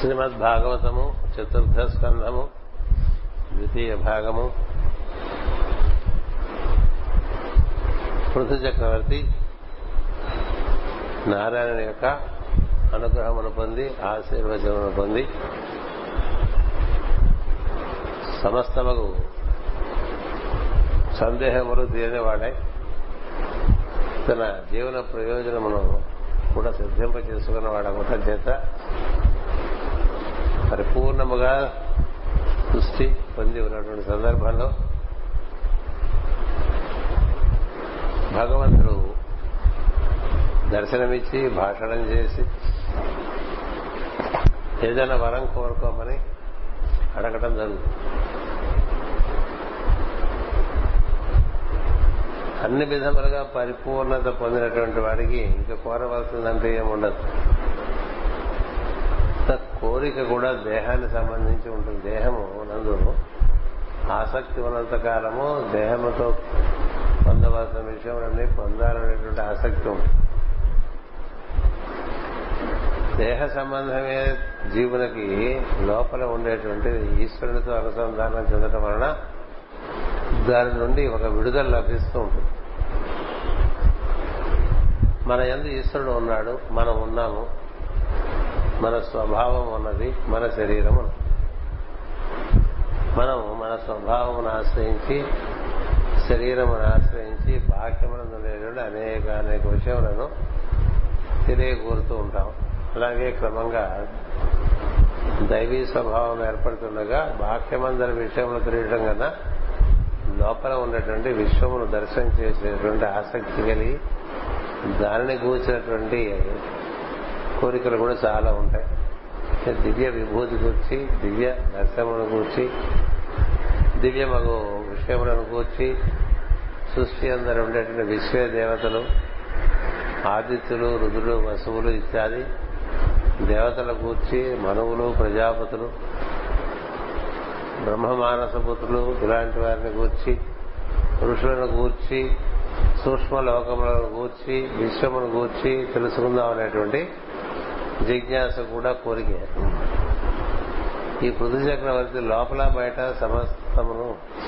శ్రీమద్ భాగవతము చతుర్థ స్కంధము ద్వితీయ భాగము పృథు చక్రవర్తి నారాయణ యొక్క అనుగ్రహమును పొంది ఆశీర్వచనమును పొంది సమస్తమగు సందేహములు తీరనివాడై తన జీవన ప్రయోజనమును కూడా సిద్ధింప చేసుకున్న వాడవటం చేత పరిపూర్ణముగా సృష్టి పొంది ఉన్నటువంటి సందర్భంలో భగవంతుడు దర్శనమిచ్చి భాషణం చేసి ఏదైనా వరం కోరుకోమని అడగటం జరుగుతుంది అన్ని విధములుగా పరిపూర్ణత పొందినటువంటి వాడికి ఇంకా కోరవలసిందంటే ఏముండదు కోరిక కూడా దేహానికి సంబంధించి ఉంటుంది దేహము నందు ఆసక్తి ఉన్నంత కాలము దేహముతో పొందవలసిన విషయంలోనే పొందాలనేటువంటి ఆసక్తి ఉంటుంది దేహ సంబంధమే జీవునికి లోపల ఉండేటువంటి ఈశ్వరునితో అనుసంధానం చెందడం వలన దాని నుండి ఒక విడుదల లభిస్తూ ఉంటుంది మన ఎందు ఈశ్వరుడు ఉన్నాడు మనం ఉన్నాము మన స్వభావం ఉన్నది మన శరీరం మనం మన స్వభావమును ఆశ్రయించి శరీరమును ఆశ్రయించి బాహ్యమునందు ఉండేటువంటి అనేక అనేక విషయములను తెలియకూరుతూ ఉంటాం అలాగే క్రమంగా దైవీ స్వభావం ఏర్పడుతుండగా బాహ్యమందరి విషయములు తెలియడం కన్నా లోపల ఉన్నటువంటి విశ్వమును దర్శనం చేసేటువంటి ఆసక్తి కలిగి దానిని కూర్చినటువంటి కోరికలు కూడా చాలా ఉంటాయి దివ్య విభూతి కూర్చి దివ్య దర్శనమును కూర్చి దివ్య మగు విషయములను కూర్చి సృష్టి అందరు ఉండేటువంటి విశ్వ దేవతలు ఆదిత్యులు రుదులు వసువులు ఇత్యాది దేవతల కూర్చి మనువులు ప్రజాపతులు బ్రహ్మమానసపుత్రులు ఇలాంటి వారిని కూర్చి పురుషులను కూర్చి సూక్ష్మ లోకములను కూర్చి విశ్వమును కూర్చి తెలుసుకుందాం అనేటువంటి జిజ్ఞాస కూడా కోరికే ఈ పృథు చక్రవర్తి లోపల బయట సమస్తమును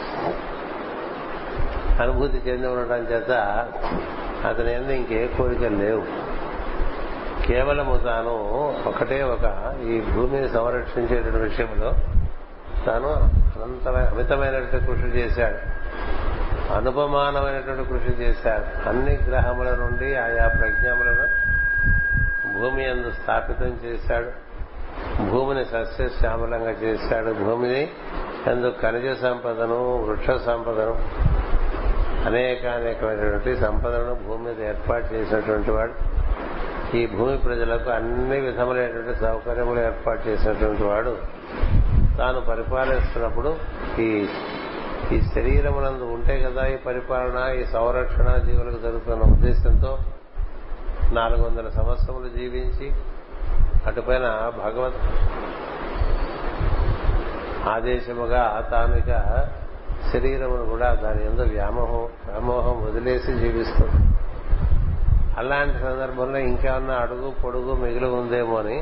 అనుభూతి చెంది ఉండటం చేత అతని ఎందు ఇంకే కోరికలు లేవు కేవలము తాను ఒకటే ఒక ఈ భూమిని సంరక్షించేటువంటి విషయంలో తాను అనంతమైన అమితమైనటువంటి కృషి చేశాడు అనుపమానమైనటువంటి కృషి చేశాడు అన్ని గ్రహముల నుండి ఆయా ప్రజ్ఞములను భూమి అందు స్థాపితం చేశాడు భూమిని సస్యశ్యామలంగా చేశాడు భూమిని ఎందు ఖనిజ సంపదను వృక్ష సంపదను అనేక అనేకమైనటువంటి సంపదలను భూమి మీద ఏర్పాటు చేసినటువంటి వాడు ఈ భూమి ప్రజలకు అన్ని విధములైనటువంటి సౌకర్యములు ఏర్పాటు చేసినటువంటి వాడు తాను పరిపాలిస్తున్నప్పుడు ఈ ఈ శరీరమునందు ఉంటే కదా ఈ పరిపాలన ఈ సంరక్షణ జీవులకు జరుగుతున్న ఉద్దేశంతో నాలుగు వందల సంవత్సరములు జీవించి అటుపైన భగవత్ ఆదేశముగా తామిక శరీరమును కూడా దాని ఎందు వ్యామోహం వ్యామోహం వదిలేసి జీవిస్తుంది అలాంటి సందర్భంలో ఇంకేమన్నా అడుగు పొడుగు మిగిలి ఉందేమో అని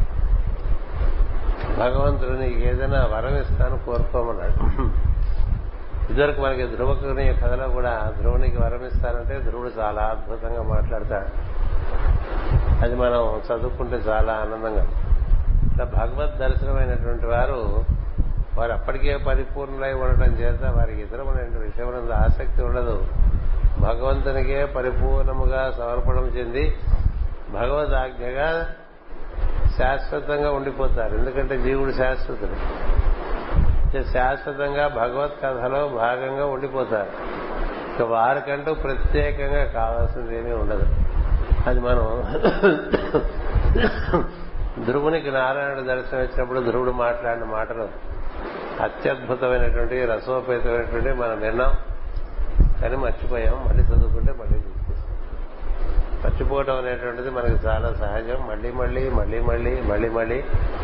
భగవంతుడు నీకు ఏదైనా వరం ఇస్తాను కోరుకోమన్నాడు ఇదివరకు మనకి ధ్రువకుని కథలో కూడా ధ్రువునికి వరం ఇస్తానంటే ధ్రువుడు చాలా అద్భుతంగా మాట్లాడతాడు అది మనం చదువుకుంటే చాలా ఆనందంగా ఇట్లా భగవద్ దర్శనమైనటువంటి వారు వారు అప్పటికే పరిపూర్ణులై ఉండటం చేత వారికి ఇతరమైన విషయం ఆసక్తి ఉండదు భగవంతునికే పరిపూర్ణముగా సమర్పణం చెంది భగవద్ ఆజ్ఞగా శాశ్వతంగా ఉండిపోతారు ఎందుకంటే జీవుడు శాశ్వతుడు శాశ్వతంగా భగవత్ కథలో భాగంగా ఉండిపోతారు ఇక వారికంటూ ప్రత్యేకంగా కావాల్సింది ఏమీ ఉండదు అది మనం ధ్రువునికి నారాయణుడు దర్శనం ఇచ్చినప్పుడు ధ్రువుడు మాట్లాడిన మాటలు అత్యద్భుతమైనటువంటి రసోపేతమైనటువంటి మనం విన్నాం కానీ మర్చిపోయాం మళ్ళీ చదువుకుంటే మళ్ళీ మర్చిపోవటం అనేటువంటిది మనకి చాలా సహజం మళ్ళీ మళ్ళీ మళ్ళీ మళ్ళీ మళ్ళీ మళ్ళీ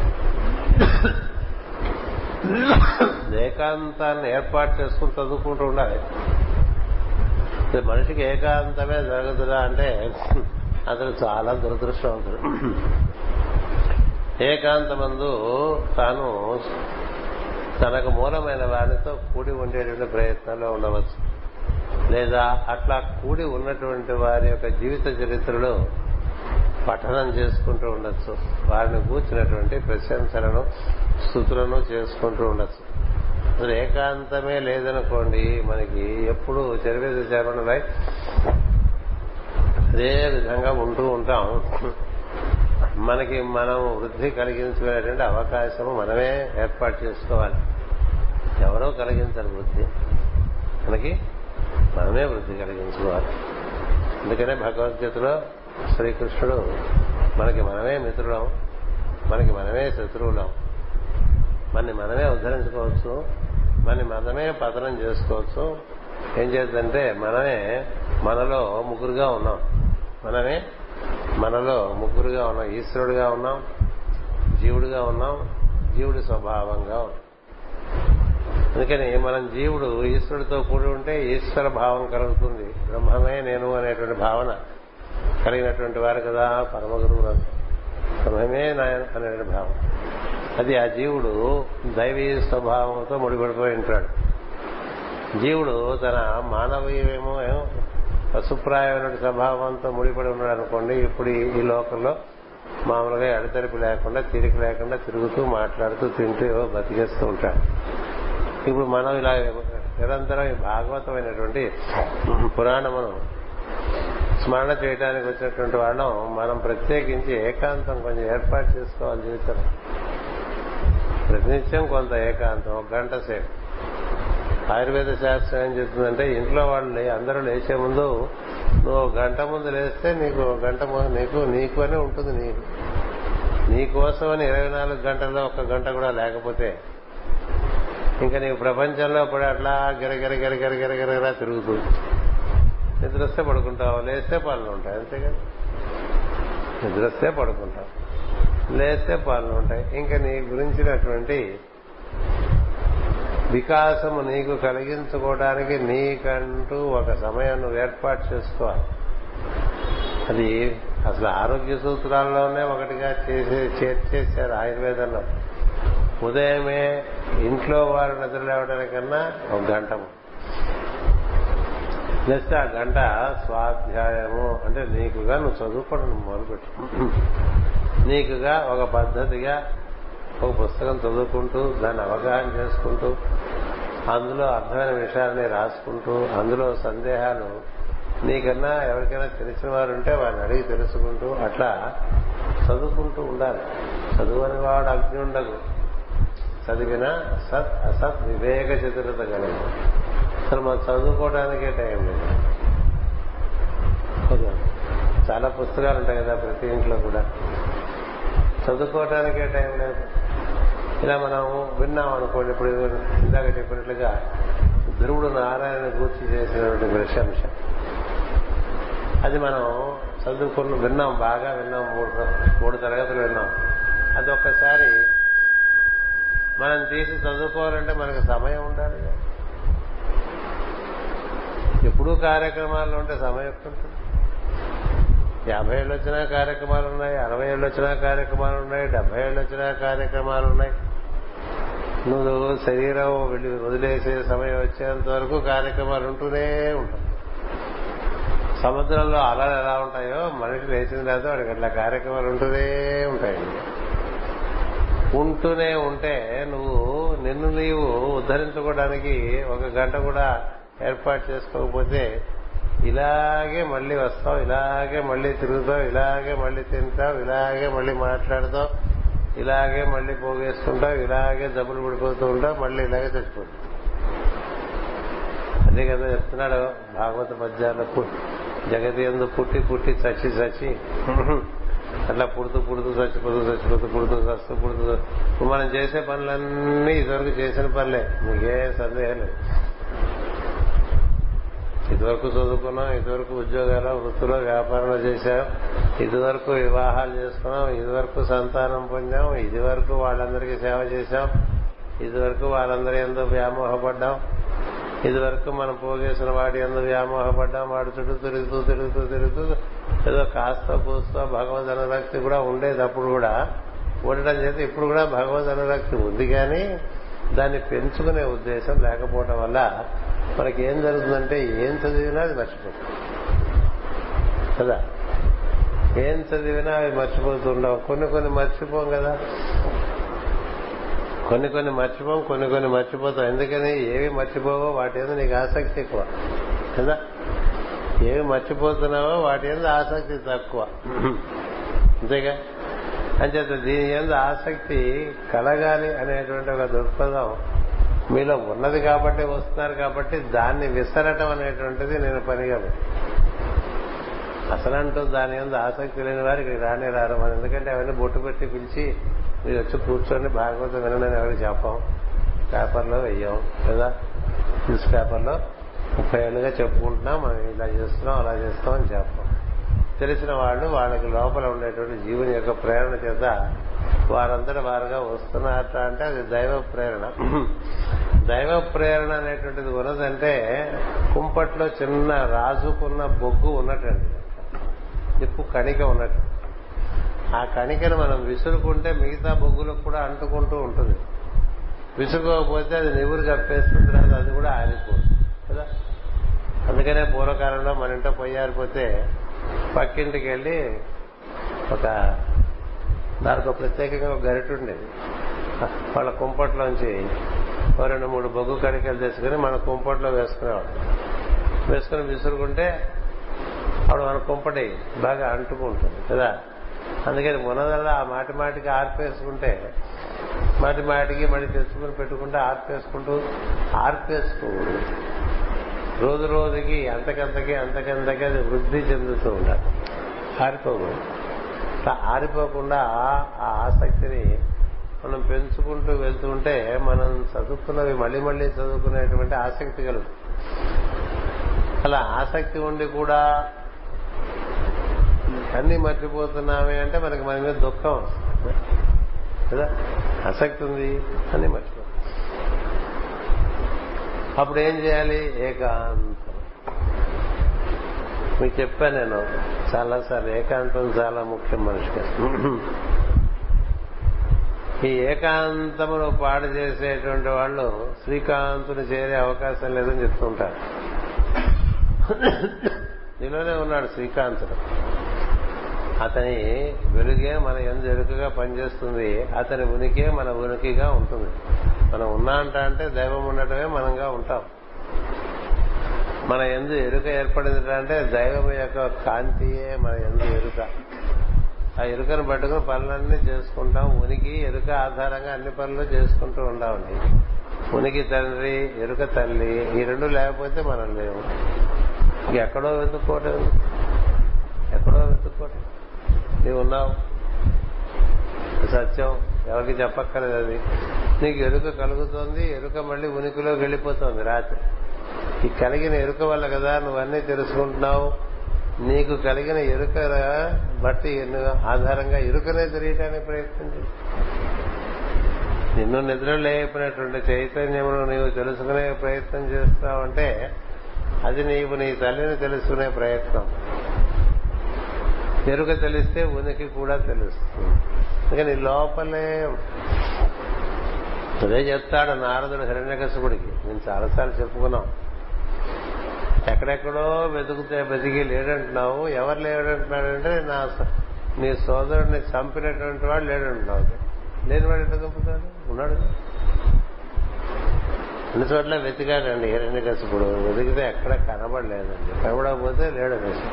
ఏకాంతాన్ని ఏర్పాటు చేసుకుని చదువుకుంటూ ఉండాలి మనిషికి ఏకాంతమే జరగదురా అంటే అతను చాలా దురదృష్టవంతుడు ఏకాంతమందు తాను తనకు మూలమైన వారితో కూడి ఉండేటువంటి ప్రయత్నంలో ఉండవచ్చు లేదా అట్లా కూడి ఉన్నటువంటి వారి యొక్క జీవిత చరిత్రలో పఠనం చేసుకుంటూ ఉండొచ్చు వారిని కూర్చున్నటువంటి ప్రశంసలను స్థుతులను చేసుకుంటూ ఉండొచ్చు అసలు ఏకాంతమే లేదనుకోండి మనకి ఎప్పుడు చెరువేది చేరున్నాయి అదే విధంగా ఉంటూ ఉంటాం మనకి మనం వృద్ధి కలిగించుకునేటువంటి అవకాశము మనమే ఏర్పాటు చేసుకోవాలి ఎవరో కలిగించరు వృద్ధి మనకి మనమే వృద్ధి కలిగించుకోవాలి అందుకనే భగవద్గీతలో శ్రీకృష్ణుడు మనకి మనమే మిత్రులం మనకి మనమే శత్రువులం మనని మనమే ఉద్ధరించుకోవచ్చు మనని మనమే పతనం చేసుకోవచ్చు ఏం చేద్దంటే మనమే మనలో ముగ్గురుగా ఉన్నాం మనమే మనలో ముగ్గురుగా ఉన్నాం ఈశ్వరుడుగా ఉన్నాం జీవుడిగా ఉన్నాం జీవుడి స్వభావంగా ఉన్నాం అందుకని మనం జీవుడు ఈశ్వరుడితో కూడి ఉంటే ఈశ్వర భావం కలుగుతుంది బ్రహ్మమే నేను అనేటువంటి భావన కలిగినటువంటి వారు కదా పరమ గురువు బ్రహ్మమే నాయన అనేటువంటి భావం అది ఆ జీవుడు దైవీ స్వభావంతో ముడిపడిపోయి ఉంటాడు జీవుడు తన మానవీయమేమో పశుప్రాయమైన స్వభావంతో ముడిపడి ఉన్నాడు అనుకోండి ఇప్పుడు ఈ లోకంలో మామూలుగా ఎడతెరిపి లేకుండా తీరిక లేకుండా తిరుగుతూ మాట్లాడుతూ తింటూ బతికేస్తూ ఉంటాడు ఇప్పుడు మనం ఇలా నిరంతరం ఈ భాగవతమైనటువంటి పురాణమును స్మరణ చేయడానికి వచ్చినటువంటి వాళ్ళం మనం ప్రత్యేకించి ఏకాంతం కొంచెం ఏర్పాటు చేసుకోవాలి జీవితం ప్రతినిత్యం కొంత ఏకాంతం ఒక గంట సేపు ఆయుర్వేద శాస్త్రం ఏం చెప్తుందంటే ఇంట్లో వాళ్ళు అందరూ లేచే ముందు నువ్వు గంట ముందు లేస్తే నీకు గంట ముందు నీకు నీకు అని ఉంటుంది నీకు నీ కోసమని ఇరవై నాలుగు గంటల్లో ఒక గంట కూడా లేకపోతే ఇంకా నీకు ప్రపంచంలో ఇప్పుడు అట్లా గిరగిర గిరగిర గిరగిరగా తిరుగుతూ నిద్రస్తే పడుకుంటావు లేస్తే పనులు ఉంటాయి అంతేకాదు నిద్రస్తే పడుకుంటావు లేస్తే పనులు ఉంటాయి ఇంకా నీ గురించినటువంటి వికాసము నీకు కలిగించుకోవడానికి నీకంటూ ఒక సమయం నువ్వు ఏర్పాటు చేసుకోవాలి అది అసలు ఆరోగ్య సూత్రాల్లోనే ఒకటిగా చేసే చేర్చేశారు ఆయుర్వేదంలో ఉదయమే ఇంట్లో వారు నిద్ర లేవడానికన్నా ఒక గంట నెక్స్ట్ ఆ గంట స్వాధ్యాయము అంటే నీకుగా నువ్వు చదువుకోవడం మొదలుపెట్టు నీకుగా ఒక పద్ధతిగా ఒక పుస్తకం చదువుకుంటూ దాన్ని అవగాహన చేసుకుంటూ అందులో అర్థమైన విషయాల్ని రాసుకుంటూ అందులో సందేహాలు నీకన్నా ఎవరికైనా తెలిసిన వారు ఉంటే వారిని అడిగి తెలుసుకుంటూ అట్లా చదువుకుంటూ ఉండాలి చదువుని వాడు అగ్ని ఉండదు చదివిన సత్ అసత్ వివేక చతురత కలిగి అసలు మనం చదువుకోవడానికే టైం లేదు చాలా పుస్తకాలు ఉంటాయి కదా ప్రతి ఇంట్లో కూడా చదువుకోవటానికే టైం లేదు ఇలా మనం విన్నాం అనుకోండి ఇప్పుడు ఇందాక చెప్పినట్లుగా ధ్రువుడు నారాయణ గూర్చి చేసినటువంటి ప్రశంస అది మనం చదువుకున్న విన్నాం బాగా విన్నాం మూడు మూడు తరగతులు విన్నాం అది ఒక్కసారి మనం తీసి చదువుకోవాలంటే మనకు సమయం ఉండాలి ఎప్పుడూ కార్యక్రమాల్లో ఉంటే సమయం ఉంటుంది యాభై ఏళ్ళు వచ్చినా కార్యక్రమాలు ఉన్నాయి అరవై ఏళ్ళు వచ్చినా కార్యక్రమాలు ఉన్నాయి డెబ్బై ఏళ్ళు వచ్చినా కార్యక్రమాలు ఉన్నాయి నువ్వు శరీరం వెళ్ళి వదిలేసే సమయం వచ్చేంత వరకు కార్యక్రమాలు ఉంటూనే ఉంటాయి సముద్రంలో అలలు ఎలా ఉంటాయో మనిషి లేచిన తర్వాత వాడికి అట్లా కార్యక్రమాలు ఉంటూనే ఉంటాయండి ఉంటూనే ఉంటే నువ్వు నిన్ను నీవు ఉద్ధరించుకోవడానికి ఒక గంట కూడా ఏర్పాటు చేసుకోకపోతే ఇలాగే మళ్ళీ వస్తావు ఇలాగే మళ్ళీ తిరుగుతావు ఇలాగే మళ్ళీ తింటావు ఇలాగే మళ్ళీ మాట్లాడతావు ఇలాగే మళ్ళీ పోగేసుకుంటావు ఇలాగే జబ్బులు పడిపోతూ ఉంటావు మళ్ళీ ఇలాగే చచ్చిపోతావు అదే కదా చెప్తున్నాడు భాగవత పద్యాలకు జగతి ఎందు పుట్టి పుట్టి చచ్చి చచ్చి అట్లా పుడుతూ పుడుతూ చచ్చిపోతూ చచ్చిపోతూ పుడుతూ చస్తూ పుడుతూ మనం చేసే పనులన్నీ ఇదివరకు చేసిన పనులే మీకే సందేహం లేదు ఇదివరకు చదువుకున్నాం ఇదివరకు ఉద్యోగాలు వృత్తిలో వ్యాపారంలో చేశాం ఇదివరకు వివాహాలు చేసుకున్నాం ఇదివరకు సంతానం పొందాం ఇదివరకు వాళ్ళందరికీ సేవ చేశాం ఇదివరకు వాళ్ళందరి ఎందు వ్యామోహపడ్డాం ఇదివరకు మనం పోగేసిన వాడి ఎందు వ్యామోహపడ్డాం వాడు చుట్టూ తిరుగుతూ తిరుగుతూ తిరుగుతూ ఏదో కాస్త పూస్తో భగవద్ అనురక్తి కూడా ఉండేది అప్పుడు కూడా ఉండటం చేత ఇప్పుడు కూడా భగవద్ అనురక్తి ఉంది కానీ దాన్ని పెంచుకునే ఉద్దేశం లేకపోవడం వల్ల మనకి ఏం జరుగుతుందంటే ఏం చదివినా అది మర్చిపోతుంది కదా ఏం చదివినా అవి మర్చిపోతుండవు కొన్ని కొన్ని మర్చిపోం కదా కొన్ని కొన్ని మర్చిపోం కొన్ని కొన్ని మర్చిపోతాం ఎందుకని ఏవి మర్చిపోవో వాటి మీద నీకు ఆసక్తి ఎక్కువ కదా ఏవి మర్చిపోతున్నావో వాటి మీద ఆసక్తి తక్కువ అంతేగా అంచేత దీని మీద ఆసక్తి కలగాలి అనేటువంటి ఒక దృక్పథం మీలో ఉన్నది కాబట్టి వస్తున్నారు కాబట్టి దాన్ని విసరటం అనేటువంటిది నేను పనిగా అసలంటూ దాని మీద ఆసక్తి లేని వారు ఇక్కడికి రానే రారు మనం ఎందుకంటే అవన్నీ బొట్టు పెట్టి పిలిచి మీరు వచ్చి కూర్చొని భాగవతం వినని ఎవరికి చెప్పాం పేపర్లో వెయ్యాం కదా న్యూస్ పేపర్లో ముప్పై ఏళ్ళుగా చెప్పుకుంటున్నాం మనం ఇలా చేస్తున్నాం అలా చేస్తాం అని చెప్పాం తెలిసిన వాళ్ళు వాళ్ళకి లోపల ఉండేటువంటి జీవుని యొక్క ప్రేరణ చేత వారందరూ వారుగా వస్తున్నారట అంటే అది దైవ ప్రేరణ దైవ ప్రేరణ అనేటువంటిది ఉన్నదంటే కుంపట్లో చిన్న రాజుకున్న బొగ్గు ఉన్నట్టండి నిప్పు కణిక ఉన్నట్టు ఆ కణికను మనం విసురుకుంటే మిగతా బొగ్గులకు కూడా అంటుకుంటూ ఉంటుంది విసురుకోకపోతే అది నివురు కప్పేస్తుంది తర్వాత అది కూడా ఆరిపోతుంది కదా అందుకనే పూర్వకాలంలో మన ఇంట్లో పొయ్యారిపోతే పక్కింటికి వెళ్ళి ఒక దానికి ఒక ప్రత్యేకంగా ఒక గరిట ఉండేది వాళ్ళ కుంపట్లోంచి ఓ రెండు మూడు బొగ్గు కడికలు తెచ్చుకుని మన కుంపట్లో వేసుకునేవాడు వేసుకుని విసురుకుంటే అప్పుడు మన కుంపటి బాగా అంటుకుంటుంది కదా అందుకని మునదల్లా ఆ మాటి మాటికి ఆర్పేసుకుంటే మాటి మాటికి మళ్ళీ తెచ్చుకుని పెట్టుకుంటే ఆర్పేసుకుంటూ ఆర్పేసుకోకూడదు రోజు రోజుకి అంతకంతకి అంతకంతకి అది వృద్ధి చెందుతూ ఉండాలి ఆరిపోకూడదు ఆరిపోకుండా ఆ ఆసక్తిని మనం పెంచుకుంటూ వెళ్తుంటే మనం చదువుకున్నవి మళ్ళీ మళ్ళీ చదువుకునేటువంటి ఆసక్తి కలుగుతుంది అలా ఆసక్తి ఉండి కూడా అన్ని మర్చిపోతున్నామే అంటే మనకి మన మీద దుఃఖం వస్తుంది కదా ఆసక్తి ఉంది అన్ని మర్చిపో అప్పుడు ఏం చేయాలి ఏకాంతం మీకు చెప్పాను నేను చాలాసార్లు ఏకాంతం చాలా ముఖ్యం మనిషికి ఈ ఏకాంతమును పాడు చేసేటువంటి వాళ్ళు శ్రీకాంతుని చేరే అవకాశం లేదని చెప్తుంటారు నీలోనే ఉన్నాడు శ్రీకాంతుడు అతని వెలుగే మన ఎందు ఎరుకగా పనిచేస్తుంది అతని ఉనికే మన ఉనికిగా ఉంటుంది మనం ఉన్నా అంట అంటే దైవం ఉండటమే మనంగా ఉంటాం మన ఎందు ఎరుక ఏర్పడింది అంటే దైవం యొక్క కాంతియే మన ఎందు ఎరుక ఆ ఎరుకను పట్టుకుని పనులన్నీ చేసుకుంటాం ఉనికి ఎరుక ఆధారంగా అన్ని పనులు చేసుకుంటూ ఉండామండి ఉనికి తండ్రి ఎరుక తల్లి ఈ రెండు లేకపోతే మనం లేవు ఎక్కడో వెతుక్కోవటం ఎక్కడో వెతుక్కోవటం నీవు ఉన్నావు సత్యం ఎవరికి చెప్పక్కర్లేదు అది నీకు ఎరుక కలుగుతోంది ఎరుక మళ్ళీ ఉనికిలోకి వెళ్ళిపోతుంది రాత్రి ఈ కలిగిన ఎరుక వల్ల కదా నువ్వన్నీ తెలుసుకుంటున్నావు నీకు కలిగిన ఎరుక బట్టి ఆధారంగా ఎరుకనే తెలియటానికి ప్రయత్నం చేయి నిన్ను నిద్ర లేపినటువంటి చైతన్యమును నీవు తెలుసుకునే ప్రయత్నం చేస్తావంటే అది నీవు నీ తల్లిని తెలుసుకునే ప్రయత్నం ఎరుక తెలిస్తే ఉనికి కూడా తెలుస్తుంది అందుకని లోపలే అదే చెప్తాడు నారదుడు హిరణ్యకశపుడికి నేను చాలాసార్లు చెప్పుకున్నాం ఎక్కడెక్కడో వెతుకుతే వెతికి లేడంటున్నావు ఎవరు లేడంటున్నాడంటే నా నీ సోదరుడిని చంపినటువంటి వాడు లేడంటున్నావు లేని వాడు ఎట్లా చంపుతాడు ఉన్నాడు అన్ని చోట్ల వెతికాడండి హిరణ్య కసుపుడు వెతికితే ఎక్కడ కనబడలేదండి కనబడకపోతే లేడు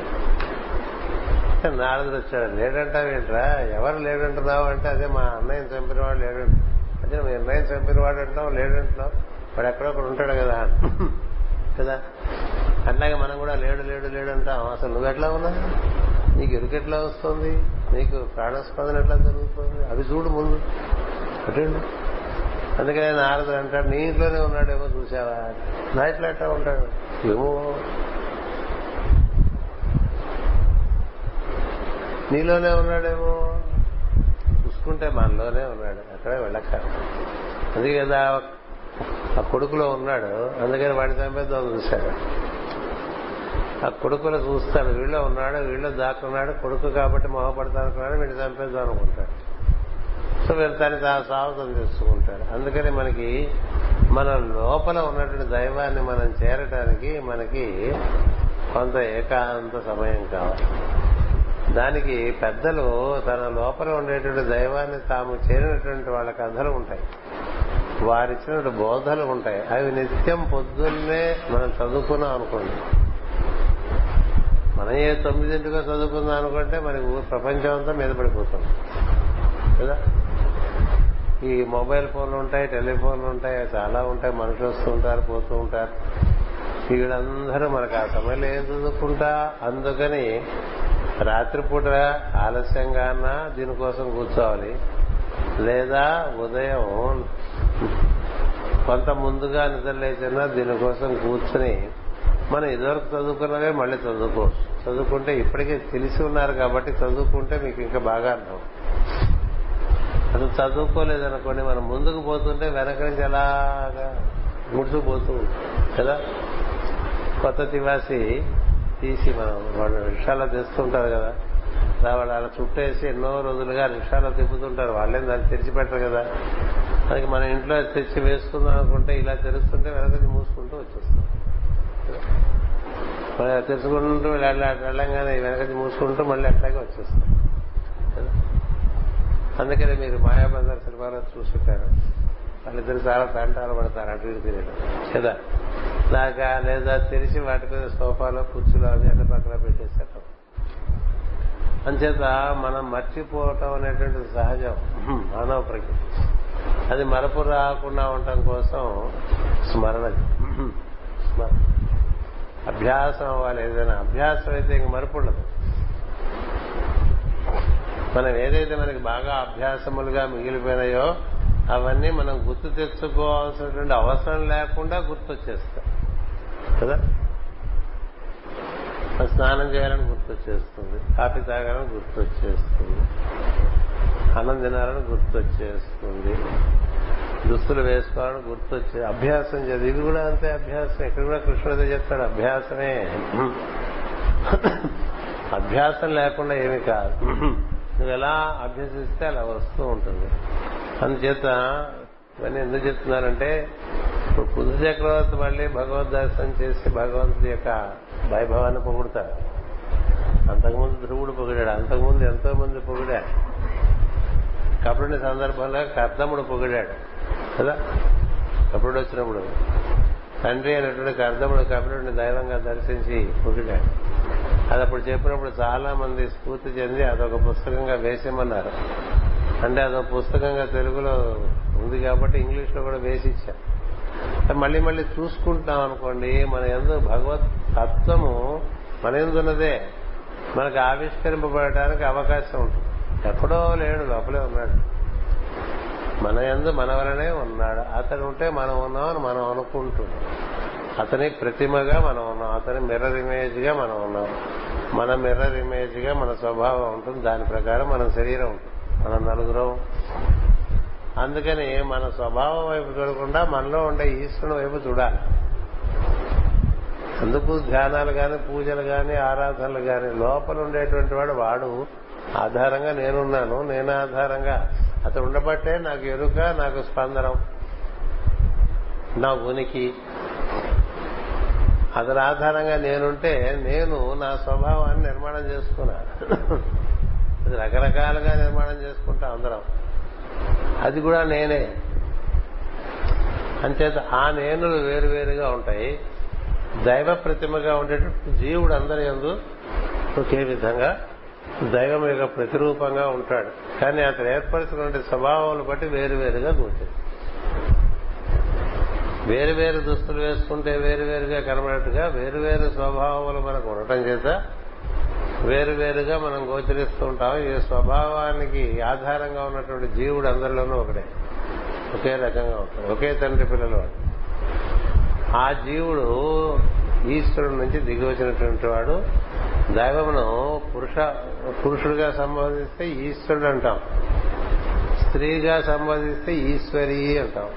నారదుడు వచ్చాడు లేడంటావేంట్రా ఎవరు లేడంటున్నావు అంటే అదే మా అన్నయ్యని చంపిన వాడు లేడంటు అదే మీ అన్నయ్యని చంపిన వాడు అంటున్నావు లేడంటున్నావు వాడు ఎక్కడొక్కడ ఉంటాడు కదా కదా అట్లాగే మనం కూడా లేడు లేడు లేడు అంటాం అసలు నువ్వు ఎట్లా ఉన్నావు నీకు ఎరుక ఎట్లా వస్తుంది నీకు ప్రాణస్పదన ఎట్లా జరుగుతుంది అది చూడు ముందు అటండి అందుకనే నారదుడు అంటాడు నీ ఇంట్లోనే ఉన్నాడేమో చూసావా నా ఇట్లా ఎట్లా ఉంటాడు ఏమో నీలోనే ఉన్నాడేమో చూసుకుంటే మనలోనే ఉన్నాడు అక్కడే వెళ్ళక్క అందుకే కదా ఆ కొడుకులో ఉన్నాడు అందుకని వాడి చంపేద్దాం చూశాడు ఆ కొడుకులో చూస్తాడు వీళ్ళో ఉన్నాడు వీళ్ళో దాక్కున్నాడు కొడుకు కాబట్టి మొహపడతా అనుకున్నాడు వీడిని చంపేద్దాం అనుకుంటాడు సో వీళ్ళు తను తా సాగుతం చేసుకుంటాడు అందుకని మనకి మన లోపల ఉన్నటువంటి దైవాన్ని మనం చేరటానికి మనకి కొంత ఏకాంత సమయం కావాలి దానికి పెద్దలు తన లోపల ఉండేటువంటి దైవాన్ని తాము చేరినటువంటి వాళ్ళ కథలు ఉంటాయి వారిచ్చినటువంటి బోధలు ఉంటాయి అవి నిత్యం పొద్దున్నే మనం చదువుకున్నాం అనుకోండి మనం ఏ తొమ్మిదింటిగా చదువుకుందాం అనుకుంటే మనకి ఊ- ప్రపంచం అంతా మీద పడిపోతుంది కదా ఈ మొబైల్ ఫోన్లు ఉంటాయి టెలిఫోన్లు ఉంటాయి చాలా ఉంటాయి మనుషులు వస్తూ ఉంటారు పోతూ ఉంటారు వీళ్ళందరూ మనకు ఆ సమయంలో ఏం చదువుకుంటా అందుకని రాత్రిపూట ఆలస్యంగా దీనికోసం కూర్చోవాలి లేదా ఉదయం కొంత ముందుగా నిద్ర లేచినా దీనికోసం కూర్చుని మనం ఇదివరకు చదువుకున్నవే మళ్ళీ చదువుకోవచ్చు చదువుకుంటే ఇప్పటికే తెలిసి ఉన్నారు కాబట్టి చదువుకుంటే మీకు ఇంకా బాగా అర్థం అసలు చదువుకోలేదనుకోండి మనం ముందుకు పోతుంటే వెనక నుంచి అలాగా ముడుచుకుపోతూ ఉంటాం కదా కొత్త తివాసి తీసి మనం వాళ్ళు రిక్షాలో తెస్తుంటారు కదా అలా వాళ్ళు అలా చుట్టేసి ఎన్నో రోజులుగా రిక్షాలో తిప్పుతుంటారు వాళ్ళేం దాన్ని తెరిచిపెట్టరు కదా అందుకే మన ఇంట్లో తెచ్చి వేసుకుందాం అనుకుంటే ఇలా తెరుస్తుంటే వెనక నుంచి మూసుకుంటూ వచ్చేస్తాం మరి అలా తెరుచుకుంటూ వెళ్ళ- వెళ్ళంగానే వెనక నుంచి మూసుకుంటూ మళ్ళీ అట్లాగే వచ్చేస్తాం కదా? అందుకని మీరు మాయాబందర్ సినిమాలో చూసుంటారు వాళ్ళిద్దరు చాలా తంటాలు పడతారు అటు ఇటు తిరగడం కదా నాక లేదా తెరిచి వాటి మీద సోఫాలో కుర్చీలో అవి అన్ని పక్కన పెట్టేసేటం అంచేత మనం మర్చిపోవటం అనేటువంటి సహజం మానవ ప్రకృతి అది మరపు రాకుండా ఉండటం కోసం స్మరణ స్మరణ అభ్యాసం అవ్వాలి ఏదైనా అభ్యాసం అయితే ఇంక మరపు ఉండదు మనం ఏదైతే మనకి బాగా అభ్యాసములుగా మిగిలిపోయినాయో అవన్నీ మనం గుర్తు తెచ్చుకోవాల్సినటువంటి అవసరం లేకుండా గుర్తొచ్చేస్తాయి కదా మరి స్నానం చేయాలని గుర్తొచ్చేస్తుంది కాఫీ తాగాలని గుర్తొచ్చేస్తుంది అన్నం తినాలని గుర్తొచ్చేస్తుంది దుస్తులు వేసుకోవాలని గుర్తొచ్చే అభ్యాసం చేయాలి ఇది కూడా అంతే అభ్యాసం ఇక్కడ కూడా కృష్ణుడు చెప్తాడు అభ్యాసమే అభ్యాసం లేకుండా ఏమి కాదు నువ్వు ఎలా అభ్యసిస్తే అలా వస్తూ ఉంటుంది అందుచేత ఇవన్నీ ఎందుకు చెప్తున్నానంటే ఇప్పుడు పుదు చక్రవర్తి మళ్ళీ భగవద్ దర్శనం చేసి భగవంతుడి యొక్క వైభవాన్ని పొగుడతాడు అంతకుముందు ధ్రువుడు పొగిడాడు అంతకుముందు ఎంతో మంది పొగిడారు కపుడుని సందర్భంలో కర్దముడు పొగిడాడు కదా కపుడు వచ్చినప్పుడు తండ్రి అయినటువంటి కర్దముడు కపిలుడిని దైవంగా దర్శించి పొగిడాడు అది అప్పుడు చెప్పినప్పుడు చాలా మంది స్ఫూర్తి చెంది అదొక పుస్తకంగా వేసేమన్నారు అంటే అదొక పుస్తకంగా తెలుగులో ఉంది కాబట్టి ఇంగ్లీష్ లో కూడా వేసి ఇచ్చారు మళ్ళీ మళ్ళీ చూసుకుంటున్నాం అనుకోండి మన ఎందు భగవత్ తత్వము మన ఎందున్నదే మనకు ఆవిష్కరింపబడటానికి అవకాశం ఉంటుంది ఎక్కడో లేడు లోపలే ఉన్నాడు మన ఎందు మన వలనే ఉన్నాడు అతను ఉంటే మనం ఉన్నామని మనం అనుకుంటున్నాం అతని ప్రతిమగా మనం ఉన్నాం అతని మిర్రర్ ఇమేజ్ గా మనం ఉన్నాం మన మిర్రర్ ఇమేజ్ గా మన స్వభావం ఉంటుంది దాని ప్రకారం మన శరీరం ఉంటుంది మనం నలుగురం అందుకని మన స్వభావం వైపు చూడకుండా మనలో ఉండే ఈశ్వరుని వైపు చూడాలి అందుకు ధ్యానాలు గాని పూజలు గాని ఆరాధనలు గాని లోపల ఉండేటువంటి వాడు వాడు ఆధారంగా నేనున్నాను నేను ఆధారంగా అతడు ఉండబట్టే నాకు ఎరుక నాకు స్పందనం నా ఉనికి అతని ఆధారంగా నేనుంటే నేను నా స్వభావాన్ని నిర్మాణం చేసుకున్నాను అది రకరకాలుగా నిర్మాణం చేసుకుంటాం అందరం అది కూడా నేనే అంచేత ఆ నేనులు వేరువేరుగా ఉంటాయి దైవ ప్రతిమగా ఉండేటప్పుడు జీవుడు అందరి ఎందు ఒకే విధంగా దైవం యొక్క ప్రతిరూపంగా ఉంటాడు కానీ అతను ఏర్పరచుకున్న స్వభావాలను బట్టి వేరువేరుగా కూర్చుంది వేరు వేరు దుస్తులు వేసుకుంటే వేరువేరుగా కనబడేట్టుగా వేరువేరు స్వభావములు మనకు ఉండటం చేత వేరువేరుగా మనం గోచరిస్తూ ఉంటాం ఈ స్వభావానికి ఆధారంగా ఉన్నటువంటి జీవుడు అందరిలోనూ ఒకడే ఒకే రకంగా ఉంటాడు ఒకే తండ్రి పిల్లలు వాడు ఆ జీవుడు ఈశ్వరుడు నుంచి దిగి వచ్చినటువంటి వాడు దైవమును పురుష పురుషుడిగా సంబోధిస్తే ఈశ్వరుడు అంటాం స్త్రీగా సంబోధిస్తే ఈశ్వరి అంటాం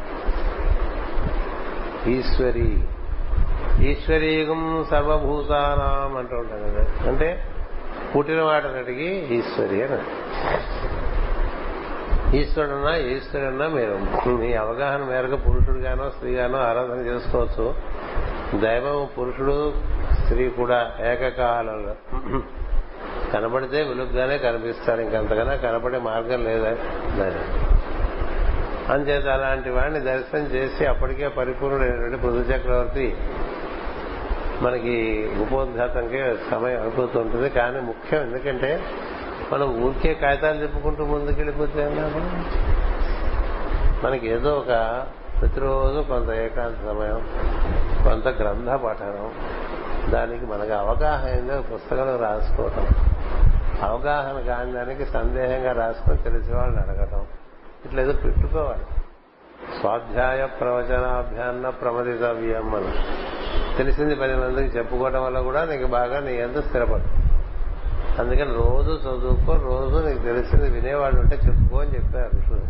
ఈశ్వరి ఈశ్వరీయం సర్వభూతానాం అంటూ ఉంటాం కదా అంటే పుట్టిన వాటినటికి ఈశ్వరి అని ఈశ్వరుడన్నా ఈశ్వరుడన్నా మీరు మీ అవగాహన మేరకు పురుషుడిగానో స్త్రీగానో ఆరాధన చేసుకోవచ్చు దైవం పురుషుడు స్త్రీ కూడా ఏకకాలంలో కనబడితే వెలుగ్గానే కనిపిస్తారు ఇంకంతకన్నా కనపడే మార్గం లేదా దాని అంచేత అలాంటి వాడిని దర్శనం చేసి అప్పటికే పరిపూర్ణుడైనటువంటి పృథు చక్రవర్తి మనకి ఉపోద్ఘాతంకే సమయం అయిపోతుంటుంది కానీ ముఖ్యం ఎందుకంటే మనం ఊరికే కాగితాలు చెప్పుకుంటూ ముందుకెళ్ళిపోతే అన్నాము మనకి ఏదో ఒక ప్రతిరోజు కొంత ఏకాంత సమయం కొంత గ్రంథ పఠనం దానికి మనకు అవగాహన ఏందో పుస్తకంలో రాసుకోవటం అవగాహన కాని దానికి సందేహంగా రాసుకొని తెలిసిన వాళ్ళని అడగటం ఇట్లా ఏదో పెట్టుకోవాలి స్వాధ్యాయ ప్రవచనాభ్యాన్న ప్రమదితవ్యం మనం తెలిసింది పది మందికి చెప్పుకోవడం వల్ల కూడా నీకు బాగా నీ ఎంత స్థిరపడు అందుకని రోజు చదువుకో రోజు నీకు తెలిసింది వినేవాళ్ళు ఉంటే చెప్పుకో అని చెప్పారు ఋషులు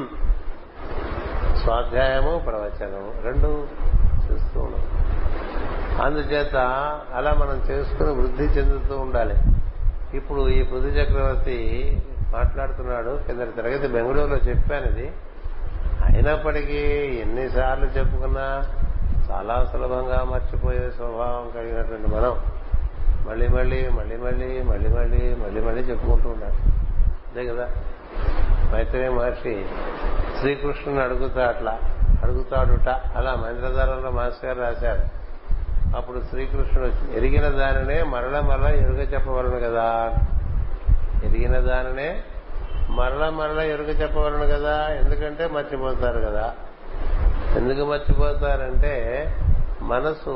స్వాధ్యాయము ప్రవచనము రెండు చేస్తూ ఉన్నాం అందుచేత అలా మనం చేసుకుని వృద్ధి చెందుతూ ఉండాలి ఇప్పుడు ఈ బుద్ధి చక్రవర్తి మాట్లాడుతున్నాడు కింద తరగతి బెంగళూరులో చెప్పాను ఇది అయినప్పటికీ ఎన్నిసార్లు చెప్పుకున్నా చాలా సులభంగా మర్చిపోయే స్వభావం కలిగినటువంటి మనం మళ్ళీ మళ్ళీ మళ్ళీ మళ్ళీ మళ్ళీ మళ్ళీ మళ్ళీ మళ్ళీ చెప్పుకుంటూ ఉండాలి అదే కదా మైత్రేయ మహర్షి శ్రీకృష్ణుని అడుగుతా అట్లా అడుగుతాడుట అలా మహేంద్రధారంలో మాస్టర్ గారు రాశారు అప్పుడు శ్రీకృష్ణుడు ఎరిగిన దానినే మరల మరల ఎరుగ చెప్పవలను కదా ఎరిగిన దానినే మరల మరల ఎరుగ చెప్పవలను కదా ఎందుకంటే మర్చిపోతారు కదా ఎందుకు మర్చిపోతారంటే మనసు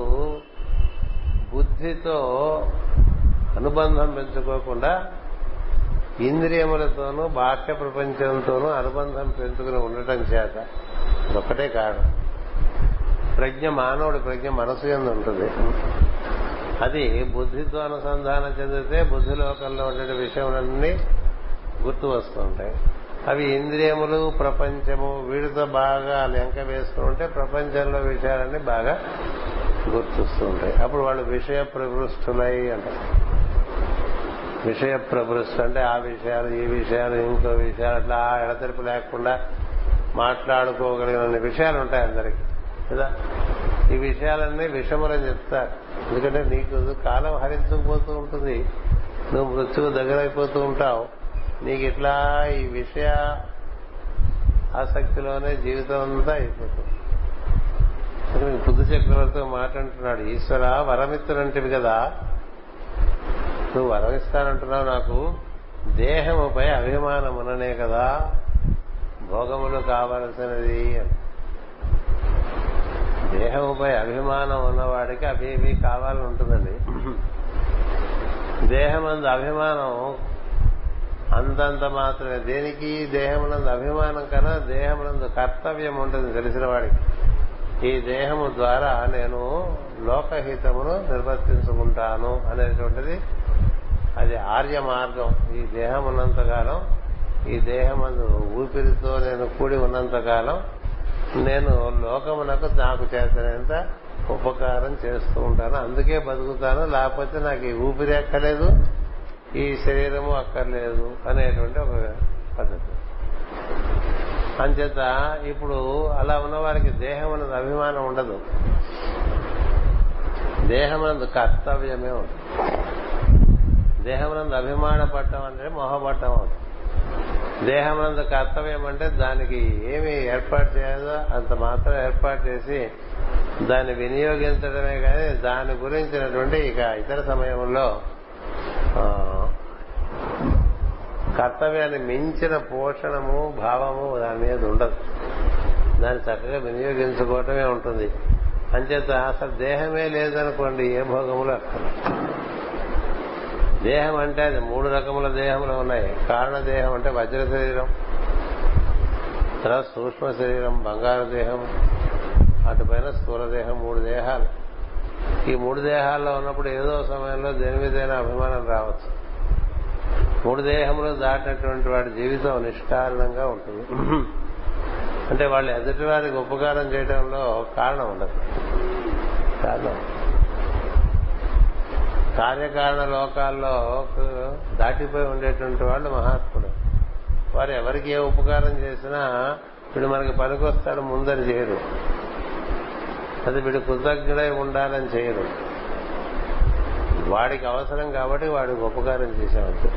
బుద్ధితో అనుబంధం పెంచుకోకుండా ఇంద్రియములతోనూ బాహ్య ప్రపంచంతోనూ అనుబంధం పెంచుకుని ఉండటం చేత ఒక్కటే కారణం ప్రజ్ఞ మానవుడి ప్రజ్ఞ మనసు ఎందు ఉంటుంది అది బుద్ధితో అనుసంధానం చెందితే బుద్ధి లోకంలో ఉండే విషయములన్నీ గుర్తు వస్తుంటాయి అవి ఇంద్రియములు ప్రపంచము వీటితో బాగా లెంక వేసుకుంటే ప్రపంచంలో విషయాలన్నీ బాగా గుర్తొస్తుంటాయి అప్పుడు వాళ్ళు విషయ ప్రవృష్టులై అంటారు విషయ ప్రవృష్టి అంటే ఆ విషయాలు ఈ విషయాలు ఇంకో విషయాలు అట్లా ఎడతెరిపి లేకుండా మాట్లాడుకోగలిగిన విషయాలు ఉంటాయి అందరికి కదా ఈ విషయాలన్నీ విషములని చెప్తారు ఎందుకంటే నీకు కాలం హరించుకుపోతూ ఉంటుంది నువ్వు మృత్యువు దగ్గర అయిపోతూ ఉంటావు నీకు ఇట్లా ఈ విషయ ఆసక్తిలోనే జీవితం అంతా అయిపోతుంది బుద్ధ చక్రవర్తితో మాట్లాడుతున్నాడు ఈశ్వర వరమిత్రులంటివి కదా నువ్వు వరమిస్తానంటున్నావు నాకు దేహముపై అభిమానముననే కదా భోగములు కావలసినది అని దేహముపై అభిమానం ఉన్నవాడికి అవి ఇవి కావాలని ఉంటుందండి దేహమందు అభిమానం అంతంత మాత్రమే దేనికి దేహమునందు అభిమానం కన్నా దేహమునందు కర్తవ్యం ఉంటుంది తెలిసిన వాడికి ఈ దేహము ద్వారా నేను లోకహితమును నిర్వర్తించుకుంటాను అనేటువంటిది అది ఆర్య మార్గం ఈ దేహం ఉన్నంతకాలం ఈ దేహమందు ఊపిరితో నేను కూడి ఉన్నంతకాలం నేను లోకమునకు నాకు చేతనంత ఉపకారం చేస్తూ ఉంటాను అందుకే బతుకుతాను లేకపోతే నాకు ఈ ఊపిరి ఎక్కలేదు ఈ శరీరము అక్కర్లేదు అనేటువంటి ఒక పద్ధతి అంచేత ఇప్పుడు అలా ఉన్న వారికి దేహం అన్నది అభిమానం ఉండదు దేహమనందు కర్తవ్యమే ఉంటుంది దేహమనందు అభిమాన పట్టం అంటే మొహపట్టం అవుతుంది దేహమనందు కర్తవ్యం అంటే దానికి ఏమి ఏర్పాటు చేయాలో అంత మాత్రం ఏర్పాటు చేసి దాన్ని వినియోగించడమే కానీ దాని గురించినటువంటి ఇక ఇతర సమయంలో కర్తవ్యాన్ని మించిన పోషణము భావము దాని మీద ఉండదు దాన్ని చక్కగా వినియోగించుకోవటమే ఉంటుంది అంచేత అసలు దేహమే లేదనుకోండి ఏ భోగములు అక్కడ దేహం అంటే అది మూడు రకముల దేహములు ఉన్నాయి కారణ దేహం అంటే వజ్ర శరీరం తర్వాత సూక్ష్మ శరీరం బంగారు దేహం అటుపైన స్థూల దేహం మూడు దేహాలు ఈ మూడు దేహాల్లో ఉన్నప్పుడు ఏదో సమయంలో దేని మీదైనా అభిమానం రావచ్చు మూడు దేహములు దాటినటువంటి వాడి జీవితం నిష్కారణంగా ఉంటుంది అంటే వాళ్ళు ఎదుటి వారికి ఉపకారం చేయడంలో కారణం ఉండదు కారణం కార్యకారణ లోకాల్లో దాటిపోయి ఉండేటువంటి వాళ్ళు మహాత్ముడు వారు ఎవరికి ఏ ఉపకారం చేసినా వీడు మనకి పనికొస్తాడు ముందని చేయరు అది వీడు కృతజ్ఞుడై ఉండాలని చేయరు వాడికి అవసరం కాబట్టి వాడికి ఉపకారం చేసేవాడు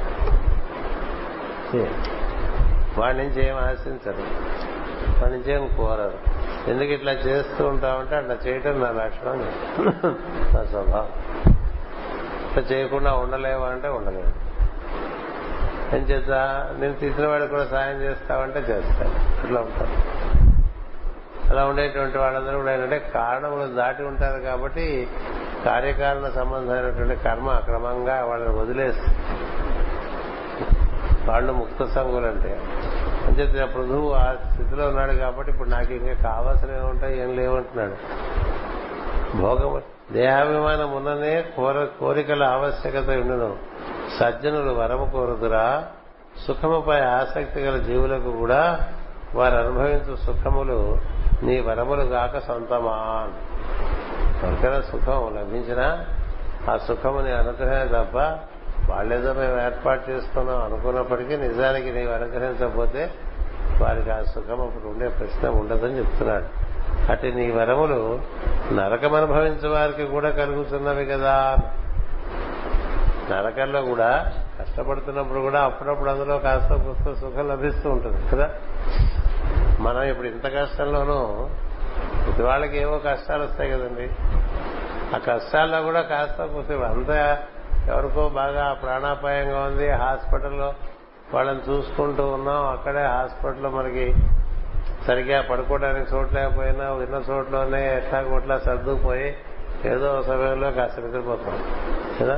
వాడి నుంచి ఏం ఆశించరు వాడి నుంచి ఏం కోరరు ఎందుకు ఇట్లా చేస్తూ ఉంటామంటే అట్లా చేయటం నా లక్షణం నా స్వభావం ఇట్లా చేయకుండా ఉండలేవా అంటే ఉండలేవు ఏం చేస్తా నేను తిట్టిన వాడికి కూడా సాయం చేస్తావంటే చేస్తాను ఇట్లా ఉంటాను అలా ఉండేటువంటి వాళ్ళందరూ కూడా ఏంటంటే కారణములు దాటి ఉంటారు కాబట్టి కార్యకారణ సంబంధమైనటువంటి కర్మ అక్రమంగా వాళ్ళని వదిలేస్తారు వాళ్ళు ముక్త సంగులంటే అంచేత పృథువు ఆ స్థితిలో ఉన్నాడు కాబట్టి ఇప్పుడు నాకు ఇంకా కావాల్సిన ఏముంటాయి ఏం లేవంటున్నాడు భోగం దేహాభిమానం ఉన్ననే కోర కోరికల ఆవశ్యకత ఉండును సజ్జనులు వరము కోరుదురా సుఖముపై ఆసక్తి గల జీవులకు కూడా వారు అనుభవించు సుఖములు నీ వరములు గాక సొంతమా ఎవరికైనా సుఖం లభించినా ఆ సుఖము నీ అనుగ్రహమే తప్ప వాళ్ళేదో మేము ఏర్పాటు చేసుకున్నాం అనుకున్నప్పటికీ నిజానికి నీవు అనుగ్రహించకపోతే వారికి ఆ సుఖం అప్పుడు ఉండే ప్రశ్న ఉండదని చెప్తున్నాడు అటు నీ వరములు నరకం అనుభవించే వారికి కూడా కలుగుతున్నవి కదా నరకంలో కూడా కష్టపడుతున్నప్పుడు కూడా అప్పుడప్పుడు అందులో కాస్త పుస్తక సుఖం లభిస్తూ ఉంటుంది కదా మనం ఇప్పుడు ఇంత కష్టంలోనూ ప్రతి వాళ్ళకి ఏవో కష్టాలు వస్తాయి కదండి ఆ కష్టాల్లో కూడా కాస్త పుస్తకం అంత ఎవరికో బాగా ప్రాణాపాయంగా ఉంది హాస్పిటల్లో వాళ్ళని చూసుకుంటూ ఉన్నాం అక్కడే హాస్పిటల్లో మనకి సరిగ్గా పడుకోవడానికి చోటు లేకపోయినా ఉన్న చోట్లోనే ఎట్లా కొట్లా సర్దుకుపోయి ఏదో సమయంలో కాస్త నిద్రపోతాం కదా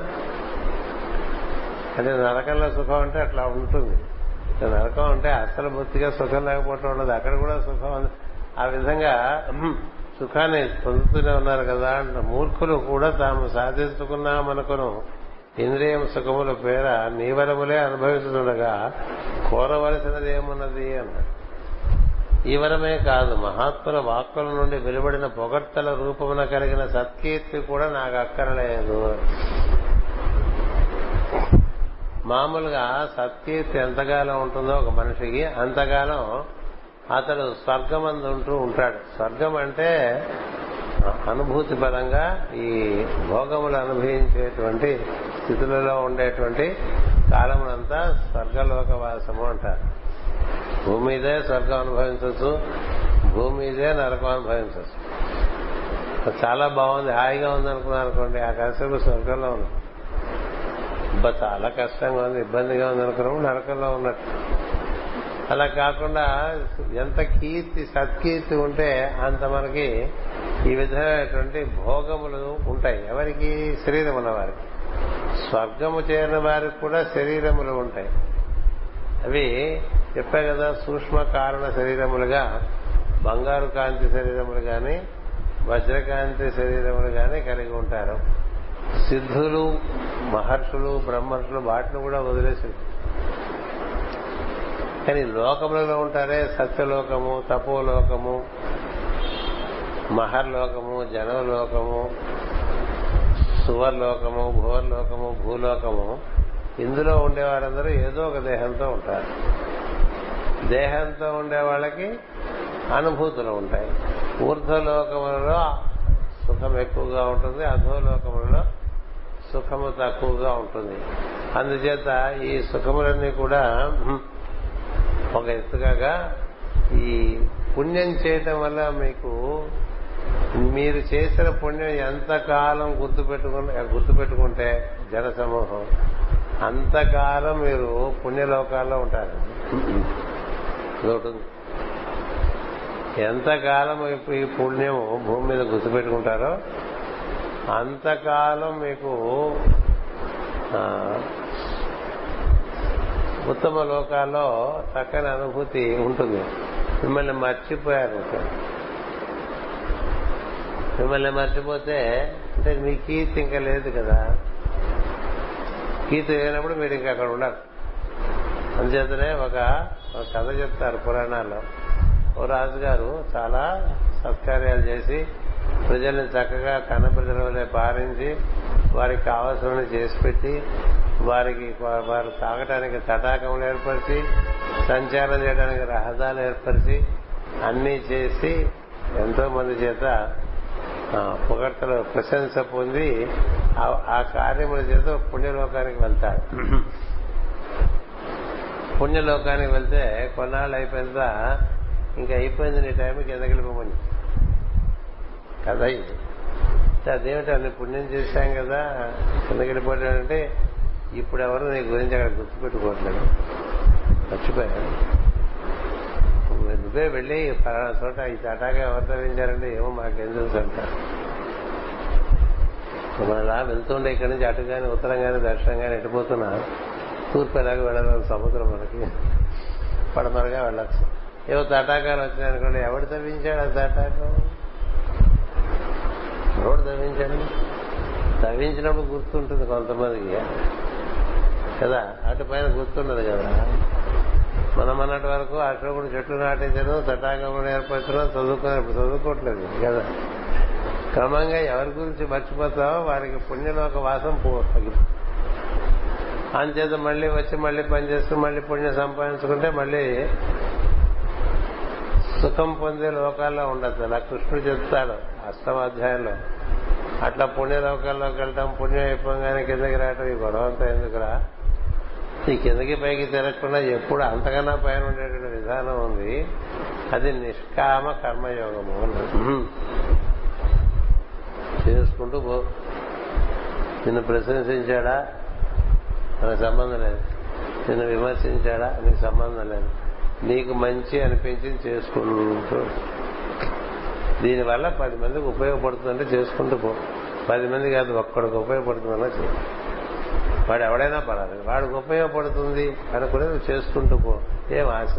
అంటే నరకంలో సుఖం అంటే అట్లా ఉంటుంది నరకం అంటే అసలు బొత్తిగా సుఖం లేకపోవటం ఉండదు అక్కడ కూడా సుఖం ఆ విధంగా సుఖాన్ని పొందుతూనే ఉన్నారు కదా మూర్ఖులు కూడా తాము సాధించుకున్నామనుకును ఇంద్రియం సుఖముల పేర నీవరములే అనుభవిస్తుండగా కోరవలసినది ఏమున్నది అన్నాడు ఈ వరమే కాదు మహాత్ముల వాక్కుల నుండి వెలువడిన పొగడ్తల రూపమున కలిగిన సత్కీర్తి కూడా నాకు అక్కరలేదు మామూలుగా సత్కీర్తి ఎంతకాలం ఉంటుందో ఒక మనిషికి అంతకాలం అతడు స్వర్గమందు ఉంటూ ఉంటాడు స్వర్గం అంటే అనుభూతి పరంగా ఈ భోగములు అనుభవించేటువంటి స్థితులలో ఉండేటువంటి కాలమునంతా స్వర్గలోకవాసము అంటారు భూమి మీదే స్వర్గం అనుభవించవచ్చు భూమి మీదే నరకం అనుభవించవచ్చు చాలా బాగుంది హాయిగా ఉంది అనుకున్నారు అనుకోండి ఆ కష్టం స్వర్గంలో ఉంది చాలా కష్టంగా ఉంది ఇబ్బందిగా ఉంది అనుకున్నాము నరకంలో ఉన్నట్టు అలా కాకుండా ఎంత కీర్తి సత్కీర్తి ఉంటే అంత మనకి ఈ విధమైనటువంటి భోగములు ఉంటాయి ఎవరికి శరీరం ఉన్న వారికి స్వర్గము చేరిన వారికి కూడా శరీరములు ఉంటాయి అవి చెప్పా కదా సూక్ష్మ కారణ శరీరములుగా బంగారు కాంతి శరీరములు గాని వజ్రకాంతి శరీరములు గాని కలిగి ఉంటారు సిద్ధులు మహర్షులు బ్రహ్మర్షులు వాటిని కూడా వదిలేసి కానీ లోకములలో ఉంటారే సత్యలోకము తపోలోకము మహర్లోకము జనలోకము సువర్లోకము భువర్లోకము భూలోకము ఇందులో ఉండేవారందరూ ఏదో ఒక దేహంతో ఉంటారు దేహంతో ఉండే వాళ్ళకి అనుభూతులు ఉంటాయి ఊర్ధ్వలోకములలో సుఖం ఎక్కువగా ఉంటుంది అధోలోకములలో సుఖము తక్కువగా ఉంటుంది అందుచేత ఈ సుఖములన్నీ కూడా ఒక ఎత్తుగా ఈ పుణ్యం చేయటం వల్ల మీకు మీరు చేసిన పుణ్యం ఎంతకాలం గుర్తుపెట్టుకుంటే గుర్తుపెట్టుకుంటే జన సమూహం అంతకాలం మీరు పుణ్యలోకాల్లో ఉంటారు ఉంటుంది ఎంతకాలం ఈ పుణ్యం భూమి మీద గుర్తుపెట్టుకుంటారో అంతకాలం మీకు ఉత్తమ లోకాల్లో చక్కని అనుభూతి ఉంటుంది మిమ్మల్ని మర్చిపోయారు మిమ్మల్ని మర్చిపోతే అంటే మీ కీర్తి ఇంకా లేదు కదా కీర్తి లేనప్పుడు మీరు ఇంకా అక్కడ ఉండరు అందుచేతనే ఒక కథ చెప్తారు పురాణాల్లో ఓ రాజుగారు చాలా సత్కార్యాలు చేసి ప్రజల్ని చక్కగా కన్న ప్రజల వల్లే పారించి వారికి కావాల్సిన చేసి పెట్టి వారికి వారు తాగటానికి తటాకములు ఏర్పరిచి సంచారం చేయడానికి రహదారులు ఏర్పరిచి అన్నీ చేసి ఎంతో మంది చేత ఆ, పొగడ్తలు ప్రశంస పొంది ఆ- ఆ కార్యముల చేత పుణ్యలోకానికి వెళ్తాడు పుణ్యలోకానికి వెళ్తే కొన్నాళ్ళు అయిపోయిన తర్వాత ఇంకా అయిపోయింది నీ టైం కిందకి వెళ్ళిపోమని కదా ఇది అదేమిటి అన్ని పుణ్యం చేశాం కదా కిందకి వెళ్ళిపోయాడంటే ఇప్పుడు ఎవరు నీ గురించి అక్కడ గుర్తుపెట్టుకోవట్లేదు మర్చిపోయా నువ్వే వెళ్ళి పలానా చోట ఈ తటాగా ఎవరు తవ్వించారంటే ఏమో మాకేం తెలుసు అంటారు మనం అలా వెళ్తుండే ఇక్కడి నుంచి అటు కానీ ఉత్తరం కానీ దక్షిణం కానీ ఎటుపోతున్నా తూర్పు ఎలాగో వెళ్ళాలి సముద్రం మనకి పడమరగా వెళ్ళచ్చు ఏవో తటాకాలు వచ్చినాయనుకోండి ఎవడు తవ్వించాడు ఆ తటాకం ఎవడు తవ్వించాడు తవ్వించినప్పుడు గుర్తుంటుంది కొంతమందికి కదా అటు పైన గుర్తుండదు కదా మనం అన్నటి వరకు అశోకుడు చెట్లు నాటించడం తటాకముడు ఏర్పరచడం చదువుకుని ఇప్పుడు చదువుకోవట్లేదు కదా క్రమంగా ఎవరి గురించి మర్చిపోతావో వారికి పుణ్యలోక వాసం పో అంచేత మళ్ళీ వచ్చి మళ్ళీ పనిచేస్తూ మళ్ళీ పుణ్యం సంపాదించుకుంటే మళ్ళీ సుఖం పొందే లోకాల్లో ఉండదు అలా కృష్ణుడు చెప్తాడు అష్టమాధ్యాయంలో అట్లా పుణ్యలోకాల్లోకి వెళ్ళటం పుణ్యం అయిపోగానే కిందకి రావటం ఈ గొడవ అంతా ఎందుకురా ఈ కిందకి పైకి తిరగకుండా ఎప్పుడు అంతకన్నా పైన ఉండేటువంటి విధానం ఉంది అది నిష్కామ కర్మయోగము అన్నాడు. చేసుకుంటూ పో నిన్ను ప్రశంసించాడా నాకు సంబంధం లేదు నిన్ను విమర్శించాడా నీకు సంబంధం లేదు నీకు మంచి అనిపించింది చేసుకుంటూ దీనివల్ల పది మందికి ఉపయోగపడుతుందంటే చేసుకుంటూ పో పది మంది కాదు ఒక్కడికి ఉపయోగపడుతుందన్నా చేయి వాడు ఎవడైనా పర్వాలేదు వాడికి ఉపయోగపడుతుంది అనుకునే నువ్వు చేసుకుంటూ పో ఏం ఆశ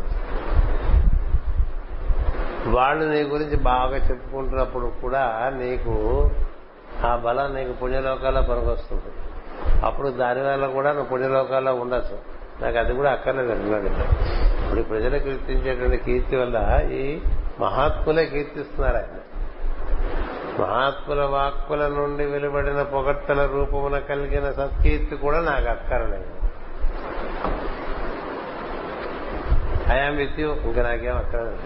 వాళ్ళు నీ గురించి బాగా చెప్పుకుంటున్నప్పుడు కూడా నీకు ఆ బలం నీకు పుణ్యలోకాల్లో పనికొస్తుంది అప్పుడు దానివల్ల కూడా నువ్వు పుణ్యలోకాల్లో ఉండొచ్చు నాకు అది కూడా అక్కర్లేదు అంటున్నాడు ఇక్కడ. ఇప్పుడు ఈ ప్రజలు కీర్తించేటువంటి కీర్తి వల్ల ఈ మహాత్ములే కీర్తిస్తున్నారు ఆయన మహాత్ముల వాక్కుల నుండి వెలువడిన పొగట్టల రూపమున కలిగిన సత్కీర్తి కూడా నాకు అక్కర్లేదు ఐఆమ్ విత్ యూ ఇంకా నాకేం అక్కర్లేదు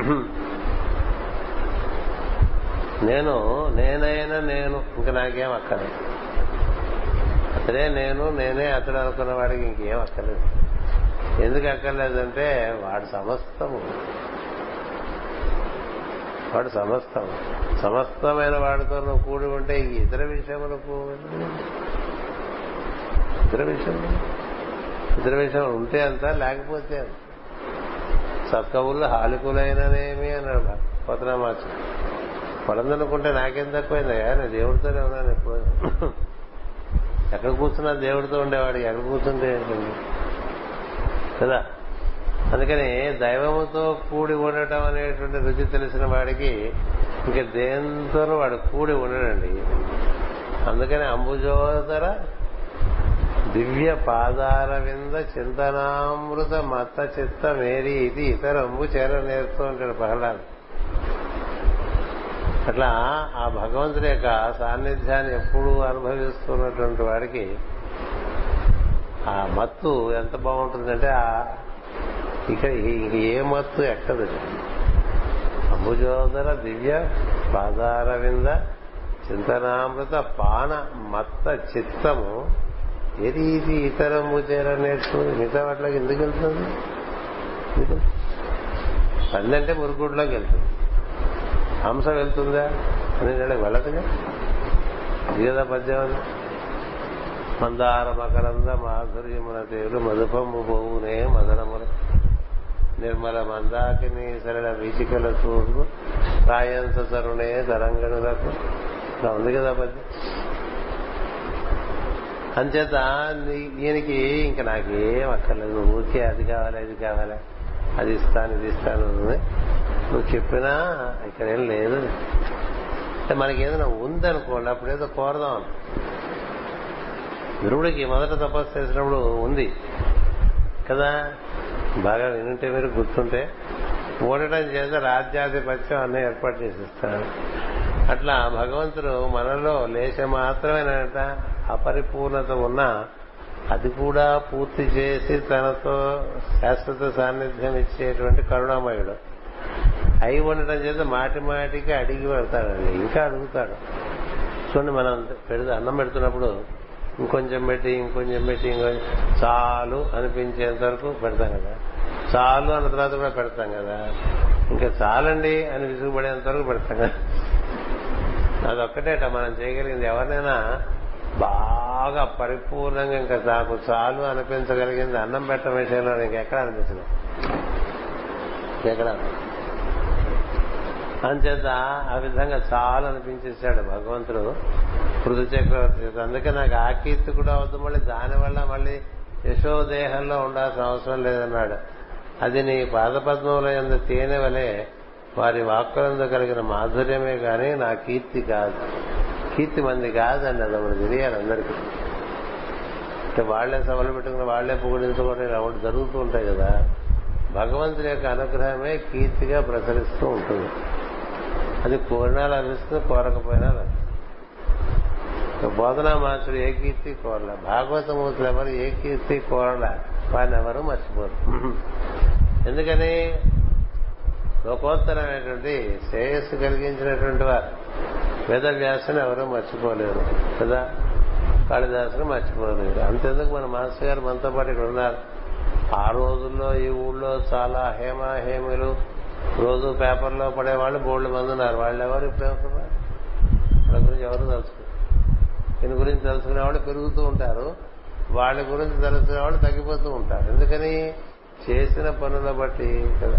నేను నేనైనా నేను ఇంకా నాకేం అక్కర్లేదు అతడే నేను నేనే అతడు అనుకున్న వాడికి ఇంకేం అక్కర్లేదు ఎందుకు అక్కర్లేదంటే వాడు సమస్తము వాడు సమస్తం సమస్తమైన వాడితో నువ్వు కూడి ఉంటే ఈ ఇతర విషయములకు ఇతర విషయములు ఇతర విషయములు ఉంటే అంత లేకపోతే అంత సత్కవులు హాలికులైననేమి అన్నాడు పోతనామాచు పడందనుకుంటే నాకేం తక్కువైందయ్యా నేను దేవుడితోనే ఉన్నాను ఎప్పుడు ఎక్కడ కూర్చున్నా దేవుడితో ఉండేవాడు ఎక్కడ కూర్చుంటే ఏంటండి కదా అందుకని దైవముతో కూడి ఉండటం అనేటువంటి రుచి తెలిసిన వాడికి ఇంక దేంతోనూ వాడు కూడి ఉండడండి అందుకని అంబుజోదర దివ్య పాదార వింద చింతనామృత మత చిత్త మేరీ ఇది ఇతర అంబు చేర నేర్తూ ఉంటాడు ప్రహ్లాద్ అట్లా ఆ భగవంతుడి యొక్క సాన్నిధ్యాన్ని ఎప్పుడూ అనుభవిస్తున్నటువంటి వాడికి ఆ మత్తు ఎంత బాగుంటుందంటే ఆ ఇక ఇంక ఏ మత్తు ఎక్కదు అంబుజోదర దివ్య పాదారవింద చింతనామృత పాన మత్త చిత్తము ఏది ఇది ఇతరము చేర నేర్చుకుంది మిగతా వాటిలోకి ఎందుకు వెళ్తుంది పందంటే మురుగుడులోకి వెళ్తుంది హంస వెళ్తుందా అని వెళ్ళదుగా ఇది కదా పద్యం అది మందార మకరంద మాధుర్యమున తేలు మధుపము పోవునే మదనముల నిర్మల మందాకిని సరళ వీచికల చూడు రాయంత తరుణే తరంగణులకు ఇలా ఉంది కదా పద్యం అంచేత నీ- ఈయనకి ఇంకా నాకేం అక్కర్లేదు నువ్వు ఊరికే అది కావాలి అది కావాలి అది ఇస్తాను ఇది ఇస్తాను అని నువ్వు చెప్పినా ఇక్కడ ఏం లేదు అంటే మనకి ఏదైనా ఉందనుకోండి అప్పుడు ఏదో కోరదాం ధ్రువుడికి మొదట తపస్సు చేసినప్పుడు ఉంది కదా బాగా వినుంటే మీరు గుర్తుంటే ఓడటం చేత రాజ్యాధిపత్యం అన్నీ ఏర్పాటు చేసిస్తాడు అట్లా భగవంతుడు మనలో లేచ మాత్రమేనంట అపరిపూర్ణత ఉన్న అది కూడా పూర్తి చేసి తనతో శాశ్వత సాన్నిధ్యం ఇచ్చేటువంటి కరుణామయుడు అయి ఉండటం చేత మాటి మాటికి అడిగి వెళ్తాడండి ఇంకా అడుగుతాడు చూడండి మనం పెడితే అన్నం పెడుతున్నప్పుడు ఇంకొంచెం పెట్టి ఇంకొంచెం పెట్టి ఇంకొంచెం చాలు అనిపించేంత వరకు పెడతాం కదా చాలు అన్న తర్వాత కూడా పెడతాం కదా ఇంకా చాలండి అని విసుగుపడేంత వరకు పెడతాం కదా అదొక్కటేట మనం చేయగలిగింది ఎవరినైనా బాగా పరిపూర్ణంగా ఇంకా నాకు చాలు అనిపించగలిగింది అన్నం పెట్టడం విషయంలో ఇంకెక్కడ అనిపించదు ఎక్కడ అంచేత ఆ విధంగా చాలు అనిపించేశాడు భగవంతుడు పృథు చక్రవర్తి చేత అందుకే నాకు ఆ కీర్తి కూడా అవుతుంది మళ్ళీ దానివల్ల మళ్ళీ యశోదేహంలో ఉండాల్సిన అవసరం లేదన్నాడు అది నీ పాదపద్మంలో ఎందు తేనె వలె వారి వాక్కులందు కలిగిన మాధుర్యమే గాని నా కీర్తి కాదు కీర్తి మంది కాదండి అది ఒకటి తెలియాలి అందరికీ అంటే వాళ్లే సభలు పెట్టుకుని వాళ్లే పొగిడించుకోవడం ఇలా ఒకటి జరుగుతూ ఉంటాయి కదా భగవంతుని యొక్క అనుగ్రహమే కీర్తిగా ప్రసరిస్తూ ఉంటుంది అది కోరినా లభిస్తుంది కోరకపోయినా లభిస్తుంది బోధనా మాస్టర్ ఏ కీర్తి కోరలే భాగవతమూర్తులు ఎవరు ఏ కీర్తి కోరలే వారిని ఎవరు మర్చిపోరు ఎందుకని లోకోత్తరమైనటువంటి శ్రేయస్సు కలిగించినటువంటి వారు వేదవ్యాసుని ఎవరూ మర్చిపోలేరు కదా కాళిదాసుని మర్చిపోలేరు అంతెందుకు మన మాస్టర్ గారు మనతో పాటు ఇక్కడ ఉన్నారు ఆ రోజుల్లో ఈ ఊళ్ళో చాలా హేమ హేములు రోజు పేపర్లో పడేవాళ్ళు బోల్డ్ మంది ఉన్నారు వాళ్ళు ఎవరు ఇప్పుడు ఎవరున్నారు వాళ్ళ గురించి ఎవరు తెలుసుకున్నారు దీని గురించి తెలుసుకునే వాళ్ళు పెరుగుతూ ఉంటారు వాళ్ళ గురించి తెలుసుకునే వాళ్ళు తగ్గిపోతూ ఉంటారు ఎందుకని చేసిన పనుల బట్టి కదా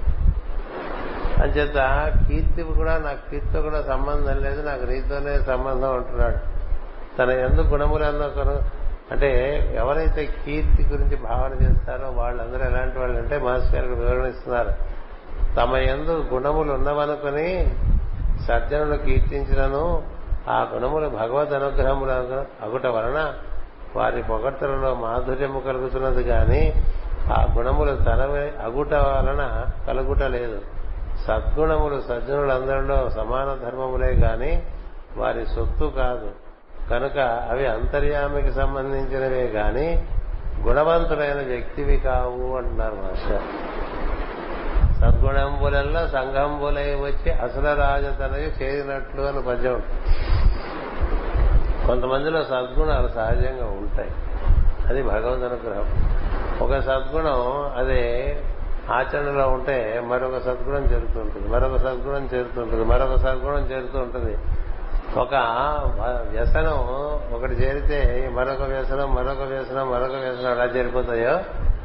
అంచేత కీర్తి కూడా నాకు కీర్తితో కూడా సంబంధం లేదు నాకు నీతోనే సంబంధం అంటున్నాడు తన ఎందుకు గుణములు అందరూ అంటే ఎవరైతే కీర్తి గురించి భావన చేస్తారో వాళ్ళందరూ ఎలాంటి వాళ్ళు అంటే మాస్టర్ గారు వివరణ ఇస్తున్నారు తమ ఎందు గుణములు ఉన్నవనుకుని సజ్జనులు కీర్తించినను ఆ గుణములు భగవద్ అనుగ్రహములు అగుట వలన వారి పొగడ్తలలో మాధుర్యము కలుగుతున్నది గాని ఆ గుణములు తనవే అగుట వలన కలుగుట లేదు సద్గుణములు సజ్జనులందరిలో సమాన ధర్మములే గాని వారి సొత్తు కాదు కనుక అవి అంతర్యామికి సంబంధించినవే గాని గుణవంతుడైన వ్యక్తివి కావు అంటున్నారు మాస్టర్ సద్గుణంబులల్లో సంఘంబులై వచ్చి అసలు రాజతనయు చేరినట్లు అని పద్యం కొంతమందిలో సద్గుణాలు సహజంగా ఉంటాయి అది భగవద్ అనుగ్రహం ఒక సద్గుణం అదే ఆచరణలో ఉంటే మరొక సద్గుణం చేరుతుంటుంది మరొక సద్గుణం చేరుతుంటుంది మరొక సద్గుణం చేరుతూ ఉంటుంది ఒక వ్యసనం ఒకటి చేరితే మరొక వ్యసనం మరొక వ్యసనం మరొక వ్యసనం ఎలా చేరిపోతాయో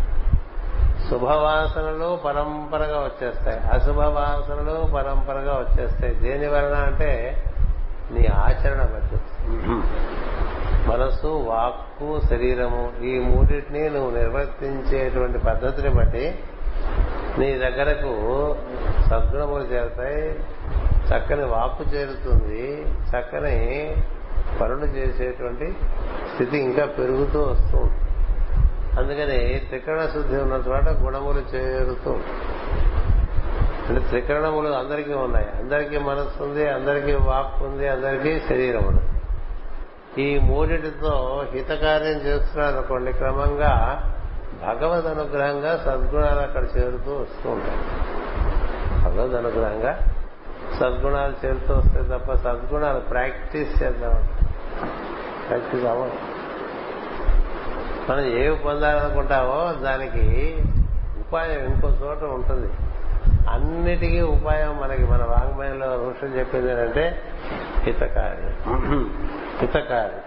శుభవాసనలు పరంపరగా వచ్చేస్తాయి అశుభ వాసనలు పరంపరగా వచ్చేస్తాయి దేని వలన అంటే నీ ఆచరణ బట్టి మనస్సు వాక్కు శరీరము ఈ మూడింటిని నువ్వు నిర్వర్తించేటువంటి పద్ధతిని బట్టి నీ దగ్గరకు సద్గుణములు చేరుతాయి చక్కని వాక్కు చేరుతుంది చక్కని పనులు చేసేటువంటి స్థితి ఇంకా పెరుగుతూ వస్తూ ఉంటుంది అందుకని త్రికరణ శుద్ధి ఉన్న చోట గుణములు చేరుతూ అంటే త్రికరణములు అందరికీ ఉన్నాయి అందరికీ మనస్సు ఉంది అందరికీ వాక్ ఉంది అందరికీ శరీరం ఉంది ఈ మూడిటితో హితకార్యం చేస్తున్నారు అనుకోండి క్రమంగా భగవద్ అనుగ్రహంగా సద్గుణాలు అక్కడ చేరుతూ వస్తూ ఉంటాయి భగవద్ అనుగ్రహంగా సద్గుణాలు చేరుతూ వస్తాయి తప్ప సద్గుణాలు ప్రాక్టీస్ చేద్దాం ప్రాక్టీస్ అవ్వదు మనం ఏవి పొందాలనుకుంటామో దానికి ఉపాయం ఇంకో చోట ఉంటుంది అన్నిటికీ ఉపాయం మనకి మన వాంగ్మయంలో ఋషులు చెప్పింది ఏంటంటే హితకార్యం హితకార్యం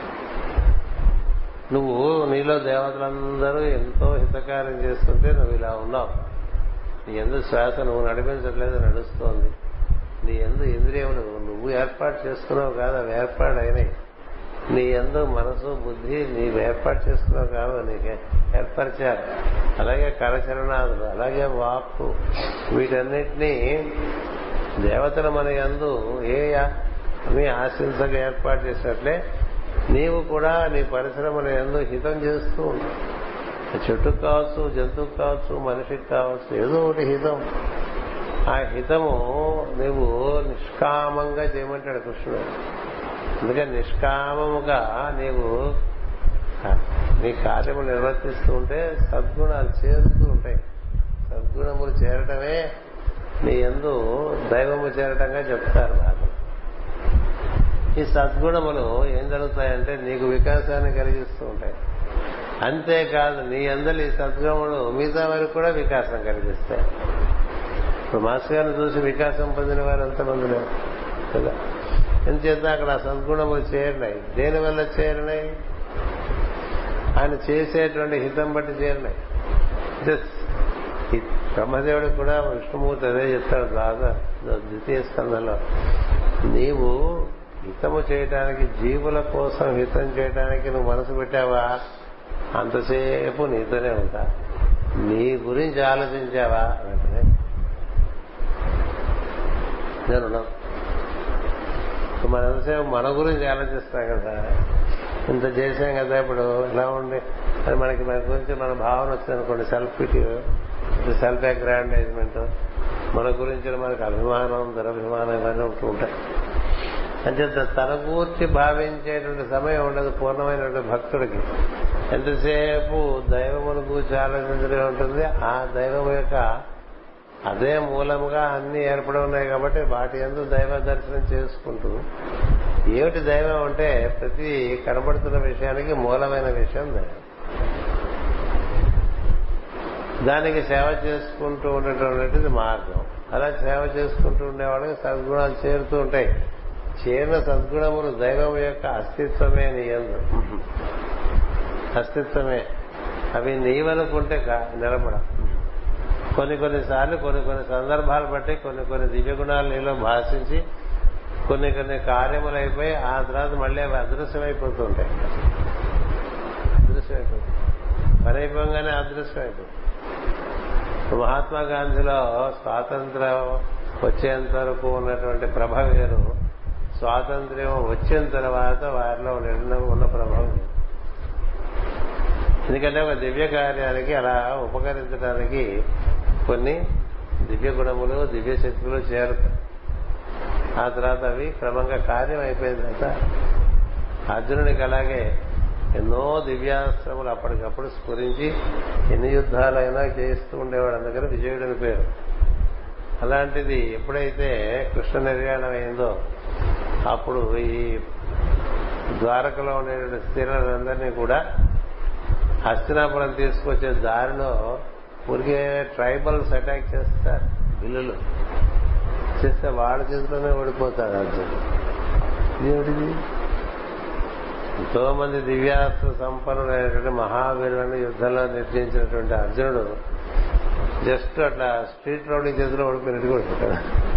నువ్వు నీలో దేవతలందరూ ఎంతో హితకార్యం చేస్తుంటే నువ్వు ఇలా ఉన్నావు నీ ఎందు శ్వాస నువ్వు నడిపించట్లేదు నడుస్తోంది నీ ఎందు ఇంద్రియములు నువ్వు ఏర్పాటు చేసుకున్నావు కాదు అవి ఏర్పాటు అయినాయి నీ ఎందు మనసు బుద్ధి నీవు ఏర్పాటు చేసుకున్నావు కాదు నీకు ఏర్పరిచారు అలాగే కరచరణాదులు అలాగే వాక్కు వీటన్నిటినీ దేవతలు మన ఎందు ఏ మీ ఆశించగా ఏర్పాటు చేసినట్లే నీవు కూడా నీ పరిశ్రమల ఎందు హితం చేస్తూ ఉంటావు చెట్టుకు కావచ్చు జంతువుకు కావచ్చు మనిషికి కావచ్చు ఏదో ఒకటి హితం ఆ హితము నువ్వు నిష్కామంగా చేయమంటాడు కృష్ణుడు అందుకని నిష్కామముగా నీవు నీ కార్యములు నిర్వర్తిస్తూ ఉంటే సద్గుణాలు చేరుతూ ఉంటాయి సద్గుణములు చేరటమే నీ ఎందు దైవము చేరటంగా చెప్తారు నాకు ఈ సద్గుణములు ఏం జరుగుతాయంటే నీకు వికాసాన్ని కలిగిస్తూ ఉంటాయి అంతేకాదు నీ అందరి ఈ సద్గుణములు మిగతా వారికి కూడా వికాసం కలిగిస్తాయి ఇప్పుడు మాస్టర్ గారిని చూసి వికాసం పొందిన వారు ఎంతమంది లేరు కదా ఎందుచేత అక్కడ ఆ సద్గుణములు చేరినాయి దేనివల్ల చేరినాయి ఆయన చేసేటువంటి హితం బట్టి చేరినాయి బ్రహ్మదేవుడికి కూడా విష్ణుమూర్తి అదే చెప్తాడు బాగా ద్వితీయ స్కందంలో నీవు హితము చేయటానికి జీవుల కోసం హితం చేయడానికి నువ్వు మనసు పెట్టావా అంతసేపు నీతోనే ఉంటా నీ గురించి ఆలోచించావా అంటే నేను మన ఎంతసేపు మన గురించి ఆలోచిస్తాం కదా ఇంత చేసాం కదా ఇప్పుడు ఎలా ఉండి అది మనకి మన గురించి మన భావన వచ్చింది అనుకోండి సెల్ఫ్ పిటీ సెల్ఫ్ అగ్రాండైజ్మెంట్ మన గురించి మనకు అభిమానం దురభిమానం ఇవన్నీ ఉంటూ ఉంటాయి అంచేత తన గూర్చి భావించేటువంటి సమయం ఉండదు పూర్ణమైనటువంటి భక్తుడికి ఎంతసేపు దైవమును గూర్చి ఆలోచించడం ఉంటుంది ఆ దైవం యొక్క అదే మూలముగా అన్ని ఏర్పడి ఉన్నాయి కాబట్టి వాటి ఎందు దైవ దర్శనం చేసుకుంటూ ఏమిటి దైవం అంటే ప్రతి కనబడుతున్న విషయానికి మూలమైన విషయం దైవం దానికి సేవ చేసుకుంటూ ఉండేటువంటిది మార్గం అలా సేవ చేసుకుంటూ ఉండేవాళ్ళకి సద్గుణాలు చేరుతూ ఉంటాయి చేరిన సద్గుణములు దైవం యొక్క అస్తిత్వమే నీయందు అస్తిత్వమే అవి నీవనుకుంటే నిలబడ కొన్ని కొన్నిసార్లు కొన్ని కొన్ని సందర్భాలు బట్టి కొన్ని కొన్ని దివ్య గుణాలు నీలో భాషించి కొన్ని కొన్ని కార్యములు అయిపోయి ఆ తర్వాత మళ్ళీ అవి అదృశ్యమైపోతూ ఉంటాయి అదృశ్యమైపోతుంది పని అయిపోగానే అదృశ్యం అయిపోతుంది మహాత్మా గాంధీలో స్వాతంత్రం వచ్చేంత వరకు ఉన్నటువంటి ప్రభ వేరు స్వాతంత్ర్యం వచ్చిన తర్వాత వారిలో ఉన్న ప్రభావం ఎందుకంటే ఒక దివ్య కార్యానికి అలా ఉపకరించడానికి కొన్ని దివ్య గుణములు దివ్య శక్తులు చేరుతాయి ఆ తర్వాత అవి క్రమంగా కార్యం అయిపోయిన తర్వాత అర్జునుడికి అలాగే ఎన్నో దివ్యాశ్రములు అప్పటికప్పుడు స్ఫురించి ఎన్ని యుద్ధాలైనా చేయిస్తూ ఉండేవాడు అందుకని విజయుడని పేరు అలాంటిది ఎప్పుడైతే కృష్ణ నిర్యాణం అయిందో అప్పుడు ఈ ద్వారకలో ఉండేటువంటి స్త్రీలందరినీ కూడా హస్తినాపురం తీసుకొచ్చే దారిలో ఊరికే ట్రైబల్స్ అటాక్ చేస్తారు బిల్లులు చేస్తే వాళ్ళ చేతిలోనే ఓడిపోతాడు అర్జునుడు ఇదేమిటిది ఎంతో మంది దివ్యాస్త్ర సంపన్నుడైనటువంటి మహావీరులను యుద్ధంలో నిర్ణయించినటువంటి అర్జునుడు జస్ట్ అట్లా స్ట్రీట్ రౌడీ చేతిలో ఓడిపోయినట్టు ఓడిపోతాడు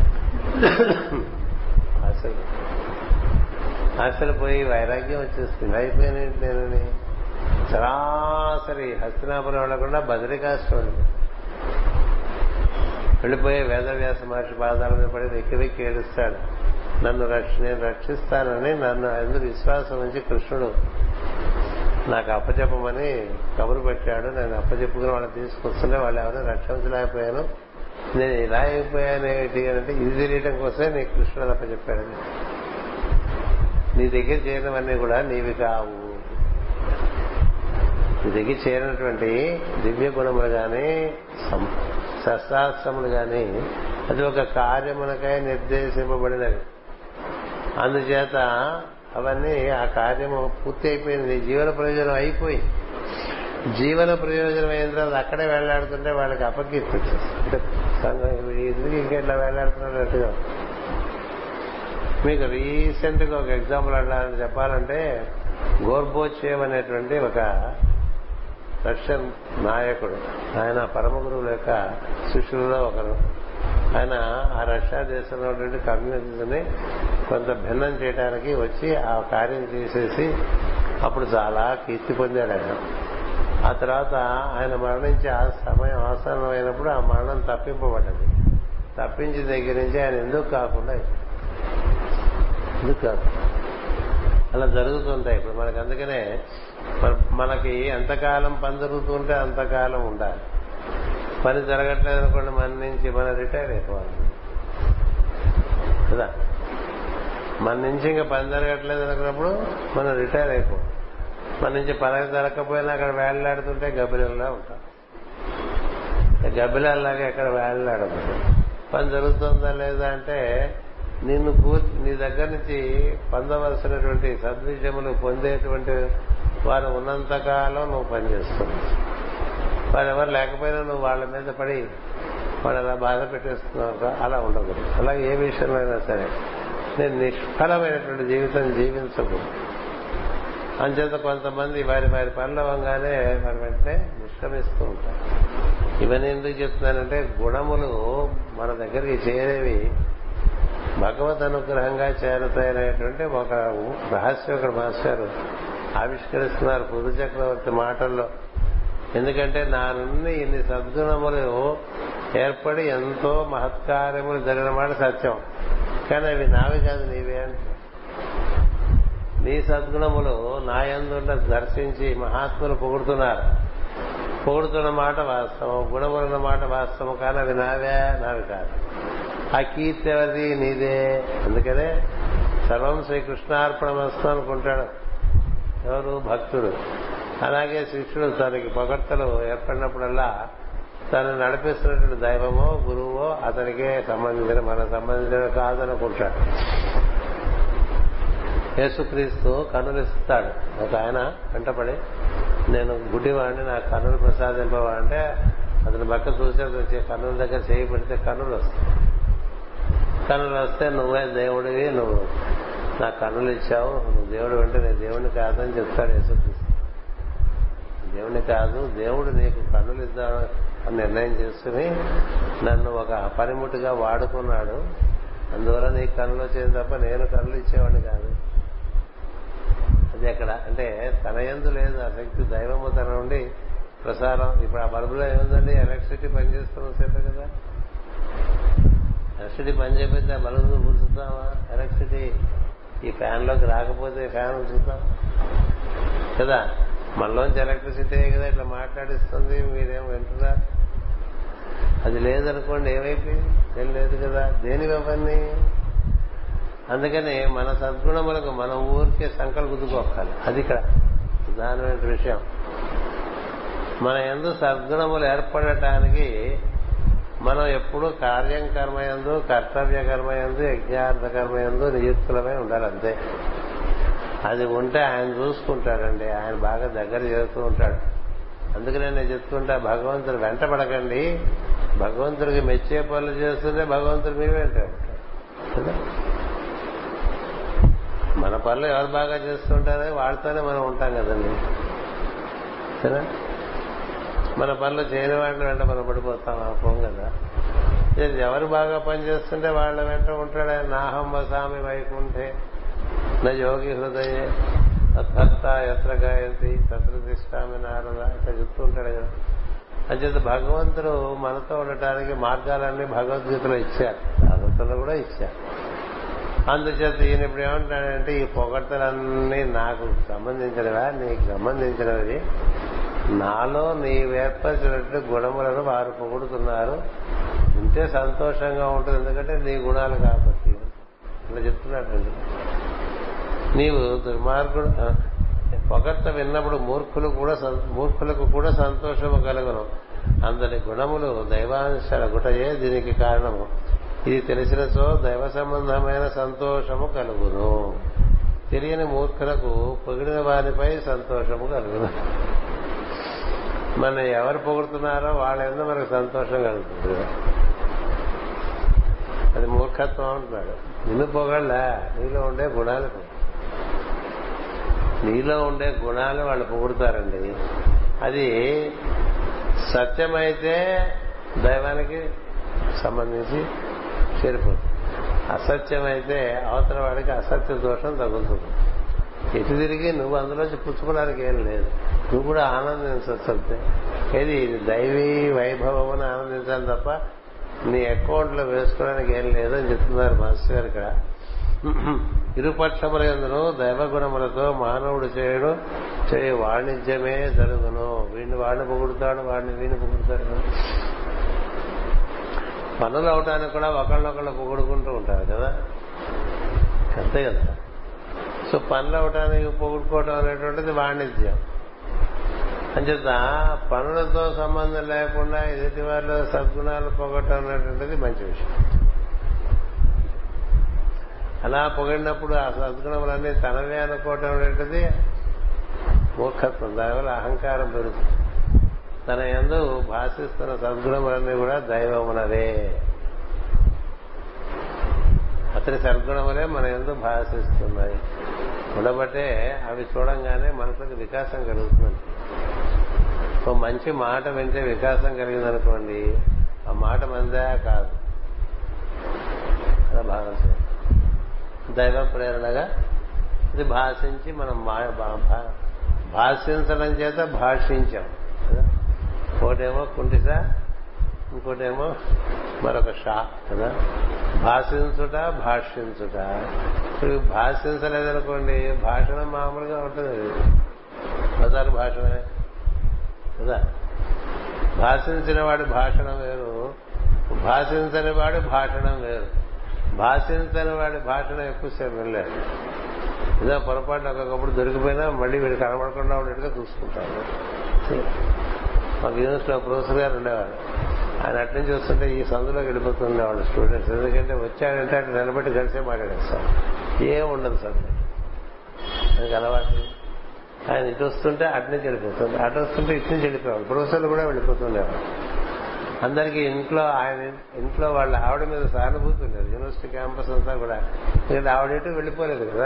అసలు అసలు పోయి వైరాగ్యం వచ్చేస్తుంది అయిపోయినట్టు నేనని సరాసరి హస్తినాపురం వెళ్లకుండా బదరికాష్టం వెళ్ళిపోయి వేదవ్యాస మహర్షి పాదాల మీద పడి వెక్కి వెక్కి ఏడుస్తాడు నన్ను రక్ష నేను రక్షిస్తానని నన్ను ఎందుకు విశ్వాసం నుంచి కృష్ణుడు నాకు అప్పచెప్పమని కబురు పెట్టాడు నేను అప్పచెప్పుకుని వాళ్ళని తీసుకొస్తుంటే వాళ్ళు ఎవరైనా రక్షించలేకపోయాను నేను ఇలా అయిపోయాను ఏంటి అంటే ఇది తెలియటం కోసమే నీకు కృష్ణుడు అప్పచెప్పాడు నీ దగ్గర చేరినవన్నీ కూడా నీవి కావు నీ దగ్గర చేరినటువంటి దివ్య గుణములు గాని శస్త్రాస్త్రములు గాని అది ఒక కార్యమునకై నిర్దేశింపబడినవి అందుచేత అవన్నీ ఆ కార్యము పూర్తి అయిపోయింది నీ జీవన ప్రయోజనం అయిపోయింది జీవన ప్రయోజనం అయిన తర్వాత అక్కడే వెళ్లాడుతుంటే వాళ్ళకి అపకీర్తి వచ్చేస్తుంది ఎందుకు ఇంకెట్లా వెళ్లాడుతున్నట్టుగా మీకు రీసెంట్ గా ఒక ఎగ్జాంపుల్ అట్లా చెప్పాలంటే గోర్బోచేవ్ అనేటువంటి ఒక రష్యన్ నాయకుడు ఆయన పరమ గురువుల యొక్క శిష్యులలో ఒకరు ఆయన ఆ రష్యా దేశంలో ఉన్నటువంటి కమ్యూనిజంని కొంత భిన్నం చేయడానికి వచ్చి ఆ కార్యం చేసేసి అప్పుడు చాలా కీర్తి పొందాడు ఆయన ఆ తర్వాత ఆయన మరణించి ఆ సమయం ఆసనం అయినప్పుడు ఆ మరణం తప్పింపబడ్డది తప్పించిన దగ్గర నుంచి ఆయన ఎందుకు కాకుండా ఎందుకు కాదు అలా జరుగుతుంటాయి ఇప్పుడు మనకి అందుకనే మనకి ఎంతకాలం పని జరుగుతుంటే అంతకాలం ఉండాలి పని జరగట్లేదు అనుకోండి మన నుంచి మనం రిటైర్ అయిపోవాలి కదా మన నుంచి ఇంకా పని జరగట్లేదు అనుకున్నప్పుడు మనం రిటైర్ అయిపోవాలి మన నుంచి పదవి దొరకపోయినా అక్కడ వేళ్లాడుతుంటే గబ్బిలల్లా ఉంటాం గబ్బిలల్లాగా ఎక్కడ వేళ్లాడదు పని జరుగుతుందా లేదా అంటే నిన్ను పూర్తి నీ దగ్గర నుంచి పొందవలసినటువంటి సద్విషయములు పొందేటువంటి వారు ఉన్నంతకాలం నువ్వు పనిచేస్తున్నావు వారు ఎవరు లేకపోయినా నువ్వు వాళ్ళ మీద పడి వాళ్ళు అలా బాధ పెట్టేస్తున్నావు అలా ఉండకూడదు అలాగే ఏ విషయంలో అయినా సరే నేను నిష్ఫలమైనటువంటి జీవితం జీవించకూడదు అంచేత కొంతమంది వారి వారి పనులు అవ్వగానే వారి వెంటనే నిష్క్రమిస్తూ ఉంటారు ఇవన్నీ ఎందుకు చెప్తున్నానంటే గుణములు మన దగ్గరికి చేరేవి భగవద్ అనుగ్రహంగా చేరతాయనేటువంటి ఒక రహస్యం ఇక్కడ మాస్టారు ఆవిష్కరిస్తున్నారు పుదు చక్రవర్తి మాటల్లో ఎందుకంటే నా నుండి ఇన్ని సద్గుణములు ఏర్పడి ఎంతో మహత్కార్యములు జరిగిన మాట సత్యం కానీ అవి నావి కాదు నీవే అంటే నీ సద్గుణములు నా ఎందుండ దర్శించి మహాత్ములు పొగుడుతున్నారు పొగుడుతున్న మాట వాస్తవం గుణములున్న మాట వాస్తవం కానీ అవి నావే నావి కాదు ఆ కీర్తి ఎవరిది నీదే అందుకనే సర్వం శ్రీకృష్ణార్పణమస్తు అనుకుంటాడు ఎవరు భక్తుడు అలాగే శిష్యుడు తనకి పొగడ్తలు ఏర్పడినప్పుడల్లా తను నడిపిస్తున్నటువంటి దైవమో గురువో అతనికే సంబంధించిన మన సంబంధించిన కాదనుకుంటాడు యేసుక్రీస్తు కన్నులిస్తాడు ఒక ఆయన వెంటపడి నేను గుడ్డివాడిని నాకు కన్నులు ప్రసాదింపవా అంటే అతని పక్క చూసే కన్నుల దగ్గర చేయి పెడితే కన్నులు వస్తాయి కన్నులు వస్తే నువ్వే దేవుడివి నువ్వు నా కన్నులు ఇచ్చావు నువ్వు దేవుడు అంటే నేను దేవుడిని కాదని చెప్తాడు యేసుక్రీస్తు దేవుని కాదు దేవుడు నీకు కన్నులు ఇద్దాం అని నిర్ణయం చేసుకుని నన్ను ఒక పనిముట్టుగా వాడుకున్నాడు అందువల్ల నీకు కన్నులు వచ్చేది తప్ప నేను కన్నులు ఇచ్చేవాడిని కాదు అది ఎక్కడ అంటే తన ఎందు లేదు ఆ శక్తి దైవము తన నుండి ప్రసారం ఇప్పుడు ఆ బల్బులో ఏముందండి ఎలక్ట్రిసిటీ పనిచేస్తున్న సేపే కదా ఎలక్ట్రిసిటీ పని చేయకపోతే ఆ బల్బు ఉంచుతామా ఎలక్ట్రిసిటీ ఈ ఫ్యాన్ లోకి రాకపోతే ఫ్యాన్ ఉంచుతాం కదా మనలోంచి ఎలక్ట్రిసిటీ కదా ఇట్లా మాట్లాడిస్తుంది మీరేం వింటున్నారు అది లేదనుకోండి ఏమైపోయింది ఏం లేదు కదా దేని అవన్నీ అందుకని మన సద్గుణములకు మన ఊరికే సంకలు గుద్దుకోవాలి అది ఇక్కడ ప్రధానమైన విషయం మన ఎందు సద్గుణములు ఏర్పడటానికి మనం ఎప్పుడు కార్యం కర్మయందు కర్తవ్య కర్మయందు యజ్ఞార్థ కర్మయందు నియుక్తులమై ఉండాలి అంతే అది ఉంటే ఆయన చూసుకుంటాడండి ఆయన బాగా దగ్గర చేస్తూ ఉంటాడు అందుకనే నేను చెప్తుంటా భగవంతుడు వెంట పడకండి భగవంతుడికి మెచ్చే పనులు చేస్తుంటే భగవంతుడు మీ వెంట ఉంటాడు మన పనులు ఎవరు బాగా చేస్తుంటారో వాళ్ళతోనే మనం ఉంటాం కదండి సరే మన పనులు చేయని వాళ్ళ వెంట మనం పడిపోతాం పోం కదా ఎవరు బాగా పనిచేస్తుంటే వాళ్ళ వెంట ఉంటాడు నాహం వసామి వైకుంఠే నా యోగి హృదయే తత్త ఎత్ర గాయంతి తత్ర తిష్టామి నారద ఇట్లా చెప్తూ ఉంటాడు కదా అంచేత భగవంతుడు మనతో ఉండటానికి మార్గాలన్నీ భగవద్గీతలో ఇచ్చారు భాగవతంలో కూడా ఇచ్చారు అందుచేత ఈయన ఇప్పుడు ఏమంటాడంటే ఈ పొగడ్తలన్నీ నాకు సంబంధించినవా నీకు సంబంధించినవి నాలో నీవేర్పరిచినట్టు గుణములను వారు పొగుడుతున్నారు ఉంటే సంతోషంగా ఉంటుంది ఎందుకంటే నీ గుణాలు కాబట్టి ఇలా చెప్తున్నట్టండి నీవు దుర్మార్గుడు పొగడ్త విన్నప్పుడు మూర్ఖులు కూడా మూర్ఖులకు కూడా సంతోషము కలుగును అందరి గుణములు దైవాంశాల గుటయే దీనికి కారణము ఇది తెలిసినచో దైవ సంబంధమైన సంతోషము కలుగును తెలియని మూర్ఖులకు పొగిడిన వారిపై సంతోషము కలుగును మన ఎవరు పొగుడుతున్నారో వాళ్ళ ఎందుకు మనకు సంతోషం కలుగుతుంది అది మూర్ఖత్వం అంటున్నాడు నిన్ను పొగళ్ళ నీలో ఉండే గుణాలు నీలో ఉండే గుణాలు వాళ్ళు పొగుడుతారండి అది సత్యమైతే దైవానికి సంబంధించి చేరిపోతుంది అసత్యమైతే అవతల వాడికి అసత్య దోషం తగులుతుంది ఎటు తిరిగి నువ్వు అందులోంచి పుచ్చుకోవడానికి ఏం లేదు నువ్వు కూడా ఆనందించవచ్చు ఏది ఇది దైవీ వైభవం అని ఆనందించాలి తప్ప నీ అకౌంట్ లో వేసుకోవడానికి ఏం లేదు అని చెప్తున్నారు మాస్టర్ గారు ఇక్కడ ఇరుపక్షముల ఎందును దైవగుణములతో మానవుడు చేయడు చేయ వాణిజ్యమే జరుగును వీడిని వాడిని పొగుడుతాడు వాడిని వీడిని పొగుడుతాడు పనులు అవటానికి కూడా ఒకళ్ళొకళ్ళు పొగుడుకుంటూ ఉంటారు కదా అంతే కదా సో పనులు అవటానికి పొగుడుకోవటం అనేటువంటిది వాణిజ్యం అంచేత పనులతో సంబంధం లేకుండా ఎదుటి వారిలో సద్గుణాలు పొగటం అనేటువంటిది మంచి విషయం అలా పొగిడినప్పుడు ఆ సద్గుణములన్నీ తనవే అనుకోవటం అనేటువంటిది మూర్ఖత్వం దానివల్ల అహంకారం పెరుగుతుంది తన ఎందు భాషిస్తున్న సద్గుణములన్నీ కూడా దైవమునవే అతని సద్గుణములే మన ఎందు భాషిస్తున్నాయి ఉండబట్టే అవి చూడంగానే మనసుకు వికాసం కలుగుతుంది ఓ మంచి మాట వింటే వికాసం కలిగిందనుకోండి ఆ మాట మందే కాదు అలా భావించాలి దైవ ప్రేరణగా ఇది భాషించి మనం భాషించడం చేత భాషించాం కదా ఒకటేమో కుంటిస ఇంకోటేమో మరొక షా కదా భాషించుట భాష్యించుట ఇప్పుడు భాషించలేదనుకోండి భాషణం మామూలుగా ఉంటుంది అది బజారు భాషణమే కదా భాషించిన వాడి భాషణం వేరు భాషించని వాడి భాషణం వేరు భాషించని వాడి భాషణం ఎక్కువసేపు వెళ్ళలేదు ఏదో పొరపాటు ఒక్కొక్కప్పుడు దొరికిపోయినా మళ్ళీ వీడు కనబడకుండా ఉండేట్టుగా చూసుకుంటారు మాకు యూనివర్సిటీలో ప్రొఫెసర్ గారు ఉండేవారు ఆయన అటు నుంచి వస్తుంటే ఈ సందులోకి వెళ్ళిపోతుండేవాళ్ళు స్టూడెంట్స్ ఎందుకంటే వచ్చాడంటే అటు నిలబెట్టి కలిసే మాట్లాడేస్తారు ఏం ఉండదు సార్ దానికి అలవాటు ఆయన ఇటు వస్తుంటే అటు నుంచి వెళ్ళిపోతుంది అటు వస్తుంటే ఇటు నుంచి వెళ్ళిపోయేవాడు ప్రొఫెసర్లు కూడా వెళ్ళిపోతుండేవాడు అందరికీ ఇంట్లో ఆయన ఇంట్లో వాళ్ళ ఆవిడ మీద సానుభూతి ఉండేది యూనివర్సిటీ క్యాంపస్ అంతా కూడా ఎందుకంటే ఆవిడ ఎటు వెళ్ళిపోలేదు కదా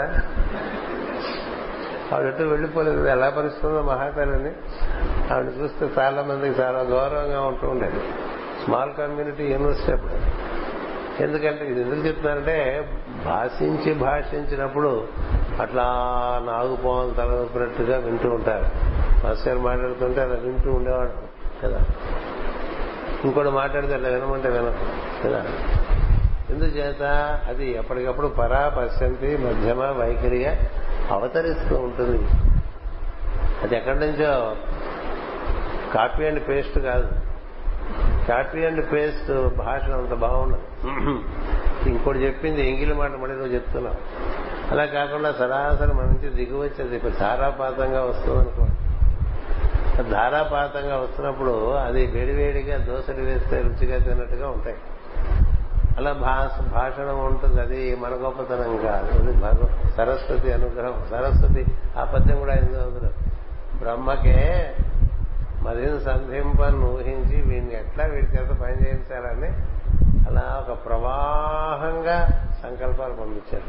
ఆవిడ ఎటు వెళ్ళిపోలేదు కదా ఎలా పరిస్తుందో మహాతల్లిని ఆవిడ చూస్తే చాలా మందికి చాలా గౌరవంగా ఉంటూ ఉండేది స్మాల్ కమ్యూనిటీ యూనివర్సిటీ అప్పుడు ఎందుకంటే ఇది ఎందుకు చెప్తున్నానంటే భాషించి భాషించినప్పుడు అట్లా నాగుపోవాలి తలపినట్టుగా వింటూ ఉంటారు మాస్టర్ మాట్లాడుతుంటే అలా వింటూ ఉండేవాడు కదా ఇంకోటి మాట్లాడితే అట్లా వినమంటే వినం కదా ఎందుచేత అది ఎప్పటికప్పుడు పరా పశ్చంతి మధ్యమ వైఖరిగా అవతరిస్తూ ఉంటుంది అది ఎక్కడి నుంచో కాపీ అండ్ పేస్ట్ కాదు కాపీ అండ్ పేస్ట్ భాష అంత బాగున్నది ఇంకోటి చెప్పింది ఎంగిలి మాట మళ్ళీ నువ్వు చెప్తున్నావు అలా కాకుండా సరాసరి మన నుంచి దిగువచ్చేది ఇప్పుడు ధారాపాతంగా వస్తుంది అనుకోండి ధారాపాతంగా వస్తున్నప్పుడు అది వేడివేడిగా దోశలు వేస్తే రుచిగా తిన్నట్టుగా ఉంటాయి అలా భాష భాషణం ఉంటుంది అది మన గొప్పతనం కాదు అది భగవ సరస్వతి అనుగ్రహం సరస్వతి ఆ పద్యం కూడా ఎందుకు బ్రహ్మకే మదిని సంధింపని ఊహించి వీడిని ఎట్లా వీడి చేత పని చేయించాలని అలా ఒక ప్రవాహంగా సంకల్పాలు పంపించారు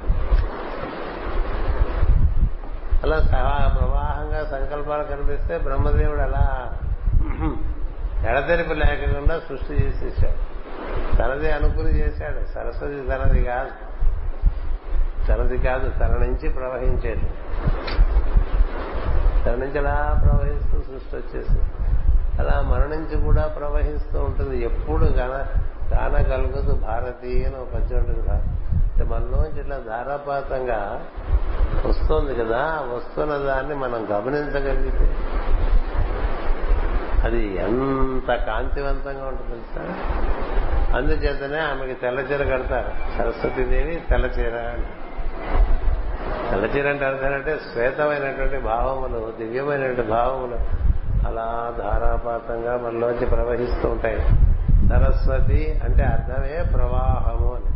అలా ప్రవాహంగా సంకల్పాలు కనిపిస్తే బ్రహ్మదేవుడు అలా ఎడతెరిపి లేకుండా సృష్టి చేసేసాడు తనది అనుకుని చేశాడు సరస్వతి తనది కాదు తనది కాదు తన నుంచి ప్రవహించేది తన నుంచి అలా ప్రవహిస్తూ సృష్టి వచ్చేసి అలా మన నుంచి కూడా ప్రవహిస్తూ ఉంటుంది ఎప్పుడు గాన గాన కలుగుతూ భారతి అని ఒక పద్యం ఉంటుంది కదా అంటే మనలోంచి ఇట్లా ధారాపాతంగా వస్తుంది కదా వస్తున్న దాన్ని మనం గమనించగలిగితే అది ఎంత కాంతివంతంగా ఉంటుంది తెలుసా అందుచేతనే ఆమెకి తెల్లచీర కడతారు సరస్వతీదేవి తెల్లచీర అంటారు తెల్లచీర అంటే అర్థమంటే శ్వేతమైనటువంటి భావములు దివ్యమైనటువంటి భావములు అలా ధారాపాతంగా మనలోంచి ప్రవహిస్తూ ఉంటాయి సరస్వతి అంటే అర్థమే ప్రవాహము అని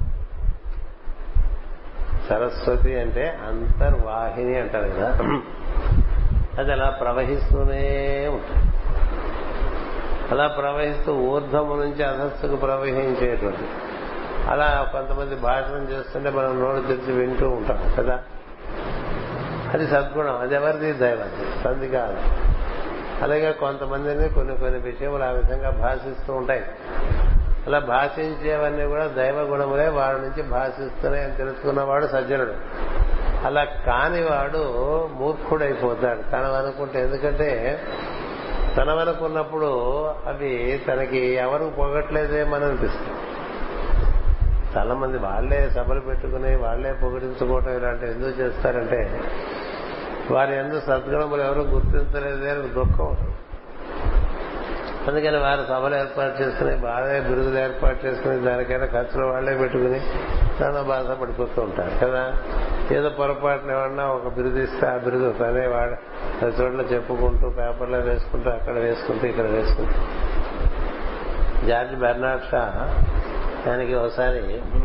సరస్వతి అంటే అంతర్వాహిని అంటారు కదా అది అలా ప్రవహిస్తూనే ఉంటుంది అలా ప్రవహిస్తూ ఊర్ధము నుంచి అధస్సుకు ప్రవహించేటువంటి అలా కొంతమంది భాషణం చేస్తుంటే మనం నోరు తెరిచి వింటూ ఉంటాం కదా అది సద్గుణం అది ఎవరిది దైవది సంది కాదు అలాగే కొంతమందిని కొన్ని కొన్ని విషయములు ఆ విధంగా భాషిస్తూ ఉంటాయి అలా భాషించేవన్నీ కూడా దైవ గుణములే వాడి నుంచి భాషిస్తున్నాయని తెలుసుకున్నవాడు సజ్జనుడు అలా కానివాడు మూర్ఖుడైపోతాడు తనవనుకుంటే ఎందుకంటే తనవనుకున్నప్పుడు అవి తనకి ఎవరు పొగట్లేదేమని అనిపిస్తుంది చాలా మంది వాళ్లే సభలు పెట్టుకుని వాళ్లే పొగిడించుకోవటం ఇలాంటివి ఎందుకు చేస్తారంటే వారి ఎందు సద్గుణములు ఎవరు గుర్తించలేదే అని దుఃఖం అందుకని వారు సభలు ఏర్పాటు చేసుకుని బాగా బిరుదులు ఏర్పాటు చేసుకుని దానికైనా ఖర్చులు వాళ్లే పెట్టుకుని చాలా బాధపడిపోతూ ఉంటారు కదా ఏదో పొరపాటున ఏమన్నా ఒక బిరుదు ఇస్తే ఆ బిరుదు తనే వాడ ప్రతి చోట్ల చెప్పుకుంటూ పేపర్లో వేసుకుంటూ అక్కడ వేసుకుంటూ ఇక్కడ వేసుకుంటూ జార్జ్ బెర్నాడ్ షా దానికి ఒకసారి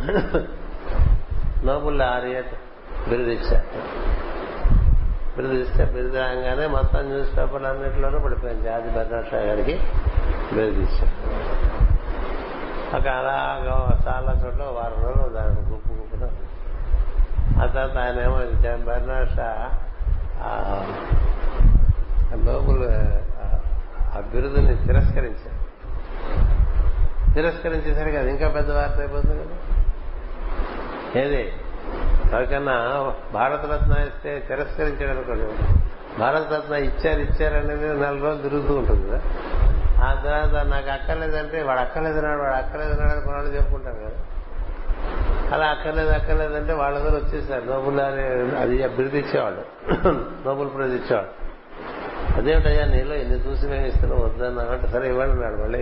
నోబుల్ ఆరియట్ బిరుదు ఇచ్చారు బిరుదు ఇస్తే బిరుదు రాగానే మొత్తం న్యూస్ పేపర్లు అన్నింటిలోనూ పడిపోయింది జార్జ్ బెర్నాడ్ షా గారికి బిరుదు ఇచ్చారు అక్కడ అలాగా చాలా చోట్ల వారం రోజులు దానికి గుప్పు గుప్పున ఆ తర్వాత ఆయన ఏమో బెర్నాడ్ షా నోబుల్ ఆ బిరుదుని తిరస్కరించారు తిరస్కరించేసరికి అది ఇంకా పెద్ద వార్త అయిపోతుంది కదా ఏది ఎవరికన్నా భారతరత్న ఇస్తే తిరస్కరించాడు అనుకోండి భారతరత్న ఇచ్చారు ఇచ్చారనేది నెల రోజులు తిరుగుతూ ఉంటుంది కదా ఆ తర్వాత నాకు అక్కర్లేదంటే వాడు అక్కర్లేదన్నాడు వాడు అక్కర్లేదన్నాడు అని కొన్నాళ్ళు చెప్పుకుంటారు కదా అలా అక్కర్లేదు అక్కర్లేదంటే వాళ్ళందరూ వచ్చేసారు నోబుల్ అని అది బిరుదు ఇచ్చేవాడు నోబుల్ ప్రైజ్ ఇచ్చేవాడు అదేమిటయ్యా నీలో ఎన్ని చూసి మేము ఇస్తున్నాం వద్దన్నా అంటే సరే ఇవ్వండి అన్నాడు మళ్ళీ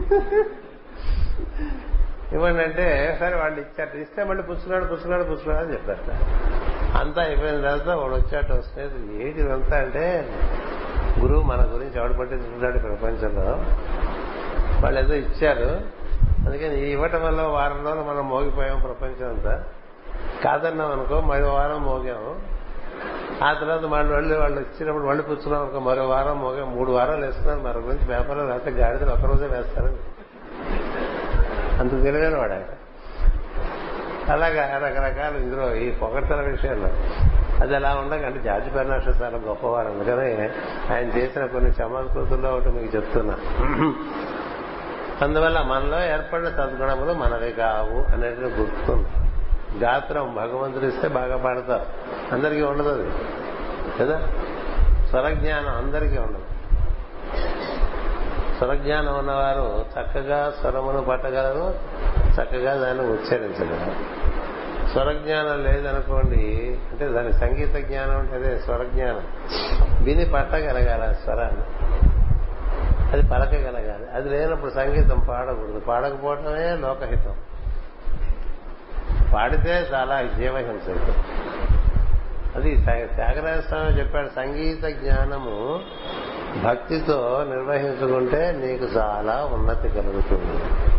ఇవ్వండి అంటే సరే వాళ్ళు ఇచ్చారు ఇస్తే మళ్ళీ పుచ్చుకున్నాడు పుచ్చుకున్నాడు పుచ్చుకున్నాడు అని చెప్పారట అంతా అయిపోయిన తర్వాత వాడు వచ్చాట స్నేహితుడు ఏంటి ఇదంతా అంటే గురువు మన గురించి ఎవడు పట్టించుకుంటాడు ప్రపంచంలో వాళ్ళు ఏదో ఇచ్చారు అందుకని ఈ ఇవ్వటం వల్ల వారం రోజులు మనం మోగిపోయాం ప్రపంచం అంతా కాదన్నాం అనుకో మరో వారం మోగాము ఆ తర్వాత మళ్ళీ వాళ్ళు వాళ్ళు ఇచ్చినప్పుడు మళ్ళీ పుచ్చుకున్నాం అనుకో మరో వారం మోగాం మూడు వారాలు వేస్తున్నారు మరో గురించి పేపర్లో లేకపోతే గాడిదలు ఒకరోజే వేస్తారు అంత తెలివైన వాడు ఆయన అలాగా రకరకాలు ఇందులో ఈ పొగడ్తల విషయాల్లో అది అలా ఉండకంటే జార్జి పెర్నాష చాలా గొప్పవారు అందుకని ఆయన చేసిన కొన్ని చమత్కృతుల్లో ఒకటి మీకు చెప్తున్నా అందువల్ల మనలో ఏర్పడిన సద్గుణములు మనవి కావు అనేది గుర్తుంది గాత్రం భగవంతుడు ఇస్తే బాగా పాడతారు అందరికీ ఉండదు అది కదా స్వరజ్ఞానం అందరికీ ఉండదు స్వరజ్ఞానం ఉన్నవారు చక్కగా స్వరమును పట్టగలరు చక్కగా దాన్ని ఉచ్చరించగలరు స్వరజ్ఞానం లేదనుకోండి అంటే దాని సంగీత జ్ఞానం అంటే అదే స్వరజ్ఞానం విని పట్టగలగాలి ఆ స్వరాన్ని అది పలకగలగాలి అది లేనప్పుడు సంగీతం పాడకూడదు పాడకపోవటమే లోకహితం పాడితే చాలా జీవహింస అది త్యాగరాజ స్వామి చెప్పాడు సంగీత జ్ఞానము భక్తితో నిర్వహించుకుంటే నీకు చాలా ఉన్నతి కలుగుతుంది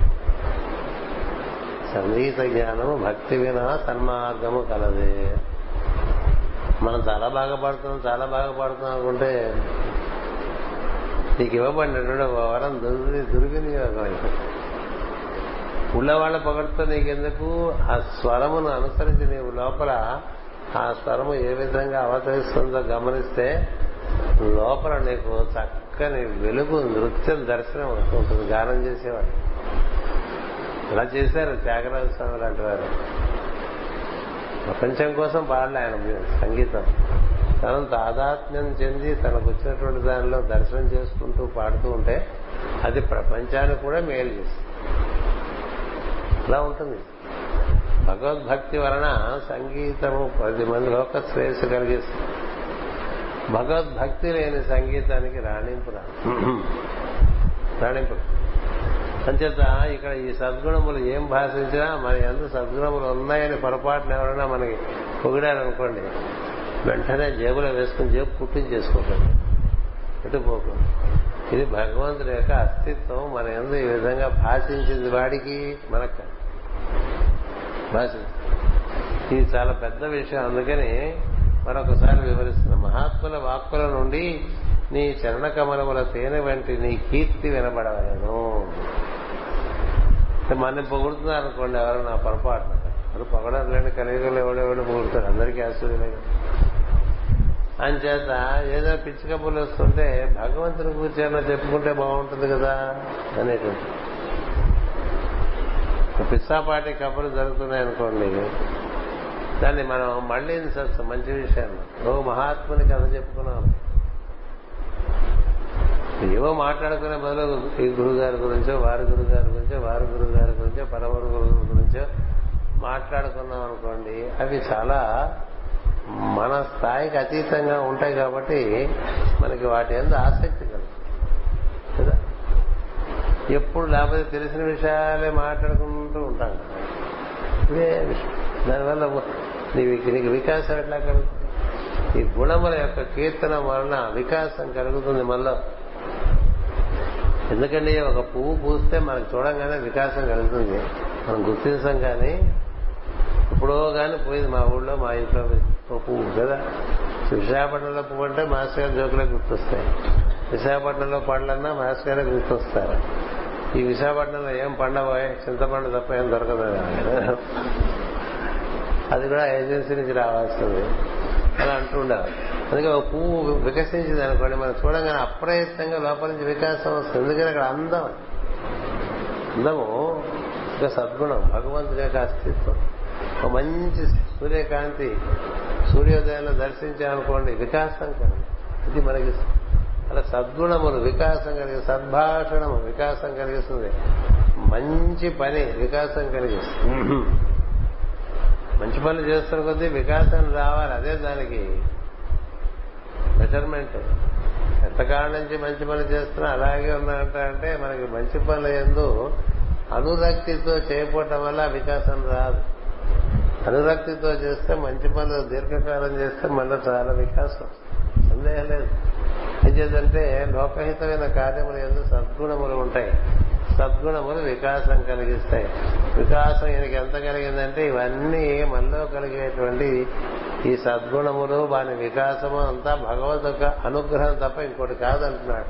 సంగీత జ్ఞానము భక్తి వినా సన్మార్గము కలదే మనం చాలా బాగా పాడుతున్నాం చాలా బాగా పాడుతున్నాం అనుకుంటే నీకు ఇవ్వబడినటువంటి వరం దుర్వి దుర్వినియోగం ఉన్నవాళ్ల పొగడుతో నీకెందుకు ఆ స్వరమును అనుసరించి నీవు లోపల ఆ స్వరము ఏ విధంగా అవతరిస్తుందో గమనిస్తే లోపల నీకు చక్కని వెలుగు నృత్యం దర్శనం ఉంటుంది గానం చేసేవాడు అలా చేశారు త్యాగరాజ స్వామి లాంటి వారు ప్రపంచం కోసం పాడలే ఆయన సంగీతం తనను తాదాత్మ్యం చెంది తనకు వచ్చినటువంటి దానిలో దర్శనం చేసుకుంటూ పాడుతూ ఉంటే అది ప్రపంచానికి కూడా మేలు చేస్తుంది ఇలా ఉంటుంది భగవద్భక్తి వలన సంగీతము పది మంది లోక శ్రేయస్సు కలిగిస్తుంది భగవద్భక్తి లేని సంగీతానికి రాణింపు రాణింపు అంచేత ఇక్కడ ఈ సద్గుణములు ఏం భాషించినా మన ఎందు సద్గుణములు ఉన్నాయని పొరపాటున ఎవరైనా మనకి పొగిడారనుకోండి వెంటనే జేబులో వేసుకుని జేబు పుట్టించేసుకోకండి ఎటుపోకండి ఇది భగవంతుడి యొక్క అస్తిత్వం మన ఎందు ఈ విధంగా భాషించింది వాడికి మనకు భాషించింది ఇది చాలా పెద్ద విషయం అందుకని మరొకసారి వివరిస్తున్న మహాత్ముల వాక్కుల నుండి నీ చరణ కమలముల తేనె వంటి నీ కీర్తి వినబడవలను మన పొగుడుతున్నారు అనుకోండి ఎవరు నా పొరపాటు ఎవరు పొగడం లేని కలియుగలు ఎవడెవడు పొగుడుతారు అందరికీ ఆశ్చర్యలే అంచేత ఏదో పిచ్చి కబుర్లు వస్తుంటే భగవంతుని కూర్చొని చెప్పుకుంటే బాగుంటుంది కదా అనేటువంటి పిచ్చాపాటి కబుర్లు జరుగుతున్నాయి అనుకోండి దాన్ని మనం మళ్ళీ మంచి విషయాన్ని ఓ మహాత్ముని కథ చెప్పుకున్నాం ఏవో మాట్లాడుకునే బదులు ఈ గురుగారి గురించో వారి గురుగారి గురించో వారి గురుగారి గురించో పరమరు గురువు గురించో మాట్లాడుకున్నాం అనుకోండి అవి చాలా మన స్థాయికి అతీతంగా ఉంటాయి కాబట్టి మనకి వాటి ఎందు ఆసక్తి కలుగుతుంది కదా ఎప్పుడు లేకపోతే తెలిసిన విషయాలే మాట్లాడుకుంటూ ఉంటాం కదా ఇదే విషయం దానివల్ల నీకు నీకు వికాసం ఎట్లా కలుగుతుంది ఈ గుణముల యొక్క కీర్తన వలన వికాసం కలుగుతుంది మనలో ఎందుకంటే ఒక పువ్వు పూస్తే మనకు చూడంగానే వికాసం కలుగుతుంది మనం గుర్తించాం కానీ ఎప్పుడో కానీ పోయింది మా ఊళ్ళో మా ఇంట్లో ఒక పువ్వు కదా విశాఖపట్నంలో పువ్వు అంటే మాస్టర్ గారి జోకులే గుర్తొస్తాయి విశాఖపట్నంలో పండ్లన్నా మాస్టర్ గారే గుర్తొస్తారు ఈ విశాఖపట్నంలో ఏం పండబోయే చింతపండు తప్ప ఏం దొరకదు అది కూడా ఏజెన్సీ నుంచి రావాల్సింది అలా అంటుండాలి అందుకే ఒక పువ్వు వికసించింది అనుకోండి మనం చూడంగానే అప్రయత్నంగా లోపల నుంచి వికాసం వస్తుంది ఎందుకంటే అక్కడ అందం అందము ఒక సద్గుణం భగవంతుడి యొక్క అస్తిత్వం ఒక మంచి సూర్యకాంతి సూర్యోదయంలో దర్శించామనుకోండి వికాసం కలిగి ఇది మనకి అలా సద్గుణములు వికాసం కలిగి సద్భాషణము వికాసం కలిగిస్తుంది మంచి పని వికాసం కలిగిస్తుంది మంచి పనులు చేస్తున్న కొద్దీ వికాసం రావాలి అదే దానికి మెజర్మెంట్ ఎంతకాలం నుంచి మంచి పనులు చేస్తున్నా అలాగే ఉన్నాయంట అంటే మనకి మంచి పనులు ఎందు అనురక్తితో చేయకపోవటం వల్ల వికాసం రాదు అనురక్తితో చేస్తే మంచి పనులు దీర్ఘకాలం చేస్తే మళ్ళీ చాలా వికాసం సందేహం లేదు ఏం చేద్దంటే లోకహితమైన కార్యములు ఎందు సద్గుణములు ఉంటాయి సద్గుణములు వికాసం కలిగిస్తాయి వికాసం ఈయనకి ఎంత కలిగిందంటే ఇవన్నీ మనలో కలిగేటువంటి ఈ సద్గుణములు వాని వికాసము అంతా భగవద్ యొక్క అనుగ్రహం తప్ప ఇంకోటి కాదంటున్నాడు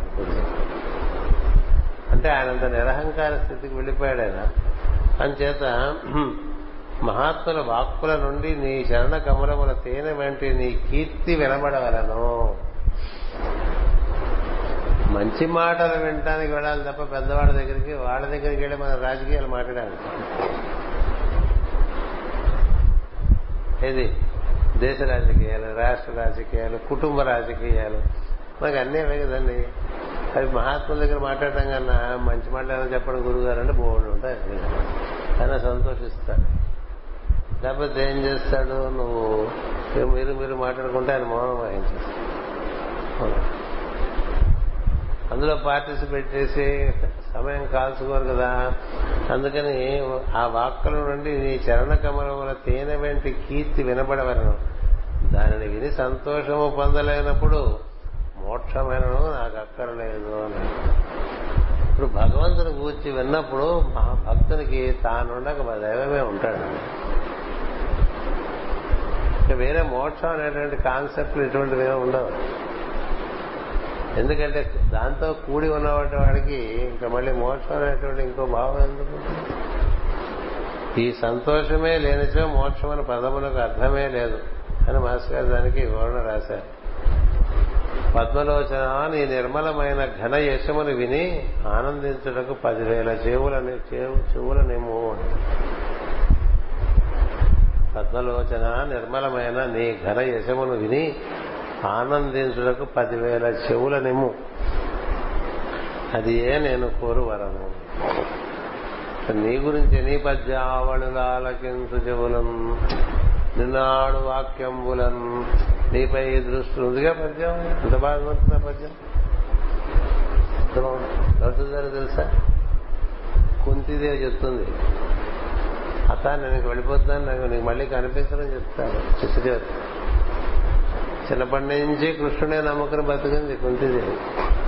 అంటే ఆయనంత నిరహంకార స్థితికి వెళ్ళిపోయాడు ఆయన అంచేత మహాత్ముల వాక్కుల నుండి నీ శరణ కమలముల తేనె వంటి నీ కీర్తి వినబడవలను మంచి మాటలు వినటానికి వెళ్ళాలి తప్ప పెద్దవాళ్ళ దగ్గరికి వాళ్ళ దగ్గరికి వెళ్ళి మన రాజకీయాలు మాట్లాడాలి ఏది దేశ రాజకీయాలు రాష్ట్ర రాజకీయాలు కుటుంబ రాజకీయాలు మనకి అన్నీ అవే కదండి అవి మహాత్ముల దగ్గర మాట్లాడటం కన్నా మంచి మాట్లాడని చెప్పడం గురుగారు అంటే బోర్డు ఉంటాయి ఆయన సంతోషిస్తాడు లేకపోతే ఏం చేస్తాడు నువ్వు మీరు మీరు మాట్లాడుకుంటే ఆయన మౌనం వహించేస్తాడు అందులో పార్టిసిపేట్ చేసి సమయం కాల్చుకోరు కదా అందుకని ఆ వాక్కుల నుండి నీ చరణ కమలముల తేనె వెంటి కీర్తి వినబడవలను దానిని విని సంతోషము పొందలేనప్పుడు మోక్షమైనను నాకు అక్కర్లేదు అని ఇప్పుడు భగవంతుని కూర్చి విన్నప్పుడు మా భక్తునికి తానుండక మా దైవమే ఉంటాడు వేరే మోక్షం అనేటువంటి కాన్సెప్ట్లు ఇటువంటివి ఉండవు ఎందుకంటే దాంతో కూడి ఉన్నటువంటి వాడికి ఇంకా మళ్ళీ మోక్షం అనేటువంటి ఇంకో భావం ఎందుకు ఈ సంతోషమే లేనిచో మోక్షం అనే పదములకు అర్థమే లేదు అని మాస్టర్ గారు దానికి వివరణ రాశారు పద్మలోచన నీ నిర్మలమైన ఘన యశమును విని ఆనందించుటకు పదివేల చెవులని చెవులనేమో పద్మలోచన నిర్మలమైన నీ ఘన యశమును విని ఆనందించుటకు పదివేల చెవులనేము అది ఏ నేను కోరు వరము నీ గురించి నీ పద్యావళులాలకించు చెవులం నిన్నాడు వాక్యంబులం నీపై దృష్టి ఉందిగా పద్యం ఎంత బాగుంటుంది పద్యం ఎవరు తెలుసా కుంతిదేవి చెప్తుంది అత్త నేను వెళ్ళిపోతున్నాను నాకు నీకు మళ్ళీ కనిపించడం చెప్తాను చిట్టుదేవి చిన్నప్పటి నుంచి కృష్ణుడే నమ్మకం బతికింది కుంతిదేవి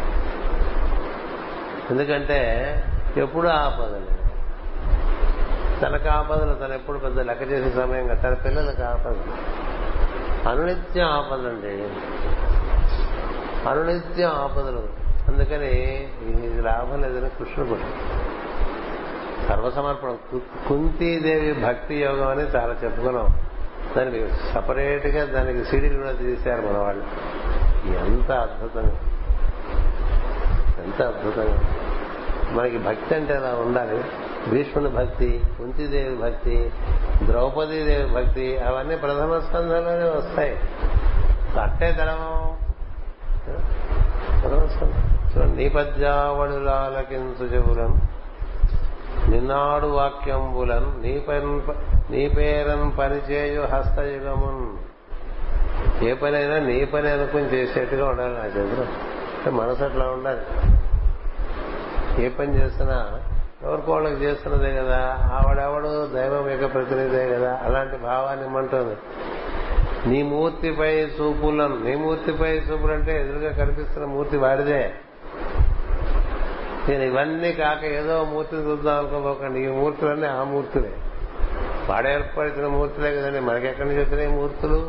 ఎందుకంటే ఎప్పుడు ఆపదలు తనకు ఆపదలు తను ఎప్పుడు పెద్ద లెక్క చేసే సమయం తన పిల్లలకు ఆపదలు అనునిత్యం ఆపదండి అనునిత్యం ఆపదలు అందుకని ఇది లాభం లేదని కృష్ణుడు సర్వసమర్పణం కుంతీదేవి భక్తి యోగం అని చాలా చెప్పుకున్నాం దానికి సపరేట్ గా దానికి సీడీలు కూడా తీశారు మన వాళ్ళు ఎంత అద్భుతంగా ఎంత అద్భుతంగా మనకి భక్తి అంటే అలా ఉండాలి భీష్ముని భక్తి కుంతిదేవి భక్తి ద్రౌపదీదేవి భక్తి అవన్నీ ప్రథమ స్కంధంలోనే వస్తాయి అట్టే తరము చూడండి నీపద్యావళులాలకించు చెవులం నిన్నాడు వాక్యంబులన్ నీ పేరన్ పనిచేయు హస్తయుగమున్ ఏ పనైనా నీ పని అనుకుని చేసేట్టుగా ఉండాలి నా చేతిలో అంటే మనసు అట్లా ఉండాలి ఏ పని చేసినా ఎవరికో వాళ్ళకి చేస్తున్నదే కదా ఆవిడెవడు దైవం యొక్క ప్రతినిధే కదా అలాంటి భావాన్ని ఇమ్మంటుంది నీ మూర్తిపై చూపులను నీ మూర్తిపై చూపులు అంటే ఎదురుగా కనిపిస్తున్న మూర్తి వాడిదే నేను ఇవన్నీ కాక ఏదో మూర్తిని చూద్దాం అనుకోబోకండి ఈ మూర్తులన్నీ ఆ మూర్తులే వాడు ఏర్పరిచిన మూర్తులే కదండి మనకి ఎక్కడి నుంచి వచ్చినాయి మూర్తులు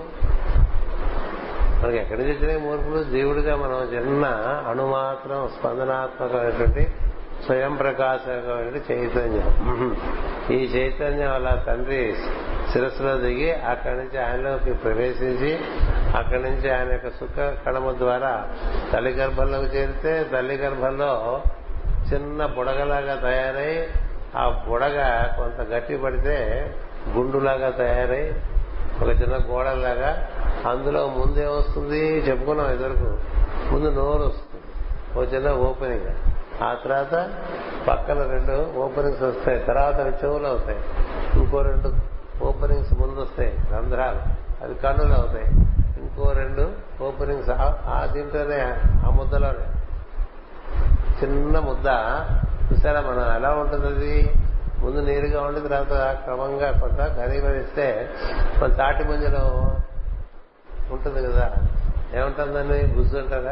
మనకి ఎక్కడి నుంచి వచ్చినాయి మూర్తులు జీవుడిగా మనం చిన్న అణుమాత్రం స్పందనాత్మకమైనటువంటి స్వయం ప్రకాశకమైన చైతన్యం ఈ చైతన్యం అలా తండ్రి శిరస్సులో దిగి అక్కడి నుంచి ఆయనలోకి ప్రవేశించి అక్కడి నుంచి ఆయన యొక్క సుఖ కడమ ద్వారా తల్లి గర్భంలోకి చేరితే తల్లి గర్భంలో చిన్న బుడగలాగా తయారై ఆ బుడగ కొంత గట్టి పడితే గుండులాగా తయారై ఒక చిన్న గోడలాగా అందులో ముందే వస్తుంది చెప్పుకున్నాం ఎదురుకు ముందు నోరు వస్తుంది ఒక చిన్న ఓపెనింగ్ ఆ తర్వాత పక్కన రెండు ఓపెనింగ్స్ వస్తాయి తర్వాత అవి చెవులు అవుతాయి ఇంకో రెండు ఓపెనింగ్స్ ముందు వస్తాయి రంధ్రాలు అవి కన్నులు అవుతాయి ఇంకో రెండు ఓపెనింగ్స్ ఆ దీంట్లోనే ఆ ముద్దలోనే చిన్న ముద్ద చూసారా మనం ఎలా ఉంటుంది అది ముందు నీరుగా ఉండి తర్వాత క్రమంగా కొంత ఘనీభవిస్తే మన తాటి ముంజలో ఉంటుంది కదా ఏముంటుందని గుజ్జు అంటారా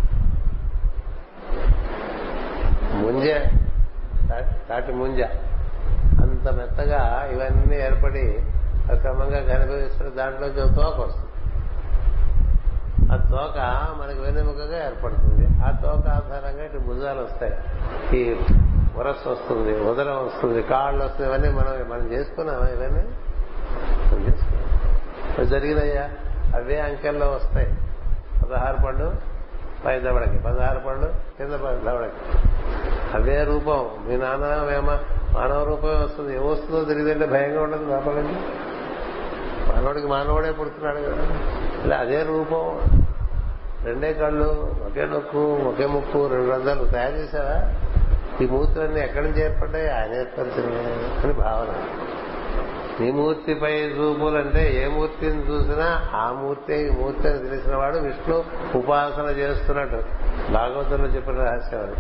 ముంజే తాటి ముంజ అంత మెత్తగా ఇవన్నీ ఏర్పడి క్రమంగా ఘనీభవిస్తున్న దాంట్లోంచి ఒక తోక వస్తుంది ఆ తోక మనకి వెన్నెముకగా ఏర్పడుతుంది ఆ తోక ఆధారంగా ఇటు భుజాలు వస్తాయి ఈ వరస్సు వస్తుంది ఉదరం వస్తుంది కాళ్ళు వస్తుంది ఇవన్నీ మనం మనం చేసుకున్నామా ఇవన్నీ మనం చేసుకున్నాం జరిగినయ్యా అవే అంకెల్లో వస్తాయి పదహారు పళ్ళు పై దవడకి పదహారు పళ్ళు కింద దవడకి అవే రూపం మీ నాన్న వేమ మానవ రూపమే వస్తుంది ఏమొస్తుందో తెలియదంటే భయంగా ఉండదు లోపల నుంచి మానవుడికి మానవుడే పుడుతున్నాడు కదా ఇలా అదే రూపం రెండే కళ్ళు ఒకే నొక్కు ఒకే ముక్కు రెండు రంధ్రాలు తయారు చేశావా ఈ మూర్తులన్నీ ఎక్కడి నుంచి ఏర్పడ్డాయి ఆయన ఏర్పరిచినవి అని భావన నీ మూర్తిపై చూపులంటే ఏ మూర్తిని చూసినా ఆ మూర్తి ఈ మూర్తి అని తెలిసిన వాడు విష్ణు ఉపాసన చేస్తున్నట్టు భాగవతంలో చెప్పిన రహస్యం అది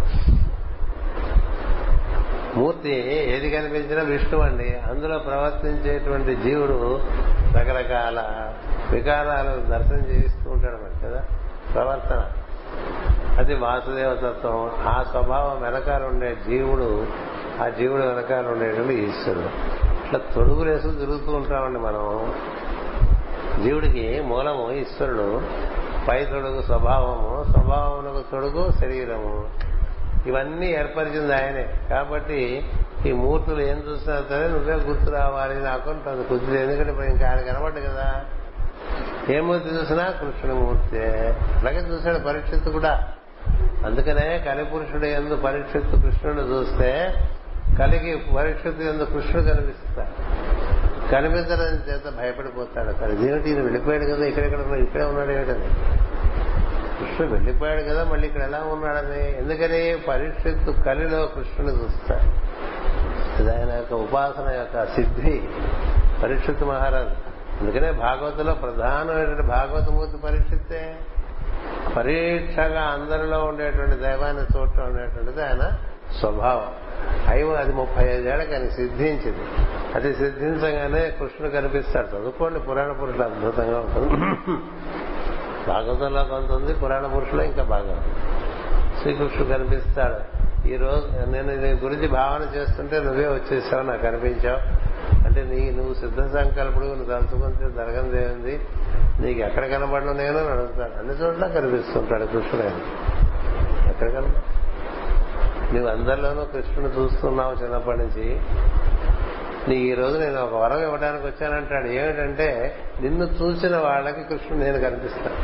మూర్తి ఏది కనిపించినా విష్ణు అండి అందులో ప్రవర్తించేటువంటి జీవుడు రకరకాల వికారాలు దర్శనం చేయిస్తూ ఉంటాడు మరి కదా ప్రవర్తన అది వాసుదేవ తత్వం ఆ స్వభావం వెనకాల ఉండే జీవుడు ఆ జీవుడు వెనకాల ఉండేటువంటి ఈశ్వరుడు ఇట్లా తొడుగులు వేసుకుని తిరుగుతూ ఉంటామండి మనం జీవుడికి మూలము ఈశ్వరుడు పై తొడుగు స్వభావము స్వభావమునకు తొడుగు శరీరము ఇవన్నీ ఏర్పరిచింది ఆయనే కాబట్టి ఈ మూర్తులు ఏం చూసినా సరే నువ్వే గుర్తు రావాలి నాకు తను కుదిరి ఎందుకంటే ఇప్పుడు ఇంకా ఆయన కనబడ్డు కదా ఏ మూర్తి చూసినా కృష్ణుడి మూర్తి అలాగే చూశాడు పరీక్షిత్తు కూడా అందుకనే కలిపురుషుడు ఎందు పరీక్షిత్తు కృష్ణుడు చూస్తే కలిగి పరీక్షిత్తు ఎందు కృష్ణుడు కనిపిస్తాడు కనిపించడం చేత భయపడిపోతాడు అక్కడ దేవుడి ఈయన వెళ్ళిపోయాడు కదా ఇక్కడెక్కడ ఇక్కడే ఉన్నాడు ఏమిటని కృష్ణుడు వెళ్ళిపోయాడు కదా మళ్ళీ ఇక్కడ ఎలా ఉన్నాడని ఎందుకని పరీక్షిత్తు కలిలో కృష్ణుని చూస్తాడు ఇది ఆయన యొక్క ఉపాసన యొక్క సిద్ధి పరీక్షిత్ మహారాజు అందుకనే భాగవతంలో ప్రధానమైనటువంటి భాగవతమూర్తి పరీక్షిస్తే పరీక్షగా అందరిలో ఉండేటువంటి దైవాన్ని చూడటం ఉండేటువంటిది ఆయన స్వభావం అయ్యో అది ముప్పై ఐదేళ్లకి ఆయన సిద్ధించింది అది సిద్ధించగానే కృష్ణుడు కనిపిస్తాడు చదువుకోండి పురాణ పురుషులు అద్భుతంగా ఉంటుంది భాగవతంలో కొంత ఉంది పురాణ పురుషులు ఇంకా బాగా ఉంది శ్రీకృష్ణుడు కనిపిస్తాడు ఈ రోజు నేను నీ గురించి భావన చేస్తుంటే నువ్వే వచ్చేసావు నాకు కనిపించావు అంటే నీ నువ్వు సిద్ధ సంకల్పుడు నువ్వు తలుచుకుంటే జరగంది ఏముంది నీకు ఎక్కడ కనబడను నేను అని అడుగుతాడు అన్ని చోట్ల కనిపిస్తుంటాడు కృష్ణుడు ఆయన ఎక్కడ కనబడ నువ్వు అందరిలోనూ కృష్ణుడు చూస్తున్నావు చిన్నప్పటి నుంచి నీకు ఈ రోజు నేను ఒక వరం ఇవ్వడానికి వచ్చానంటాడు ఏమిటంటే నిన్ను చూసిన వాళ్ళకి కృష్ణుడు నేను కనిపిస్తాను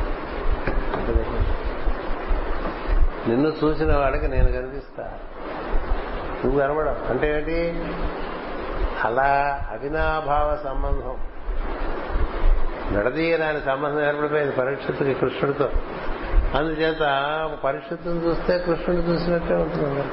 నిన్ను చూసిన వాళ్ళకి నేను కనిపిస్తా నువ్వు కనబడం అంటే ఏంటి అలా అవినాభావ సంబంధం నడదీయరాని సంబంధం ఏర్పడిపోయింది పరీక్షితుకి కృష్ణుడితో అందుచేత పరిస్థితిని చూస్తే కృష్ణుడు చూసినట్టే ఉంటుంది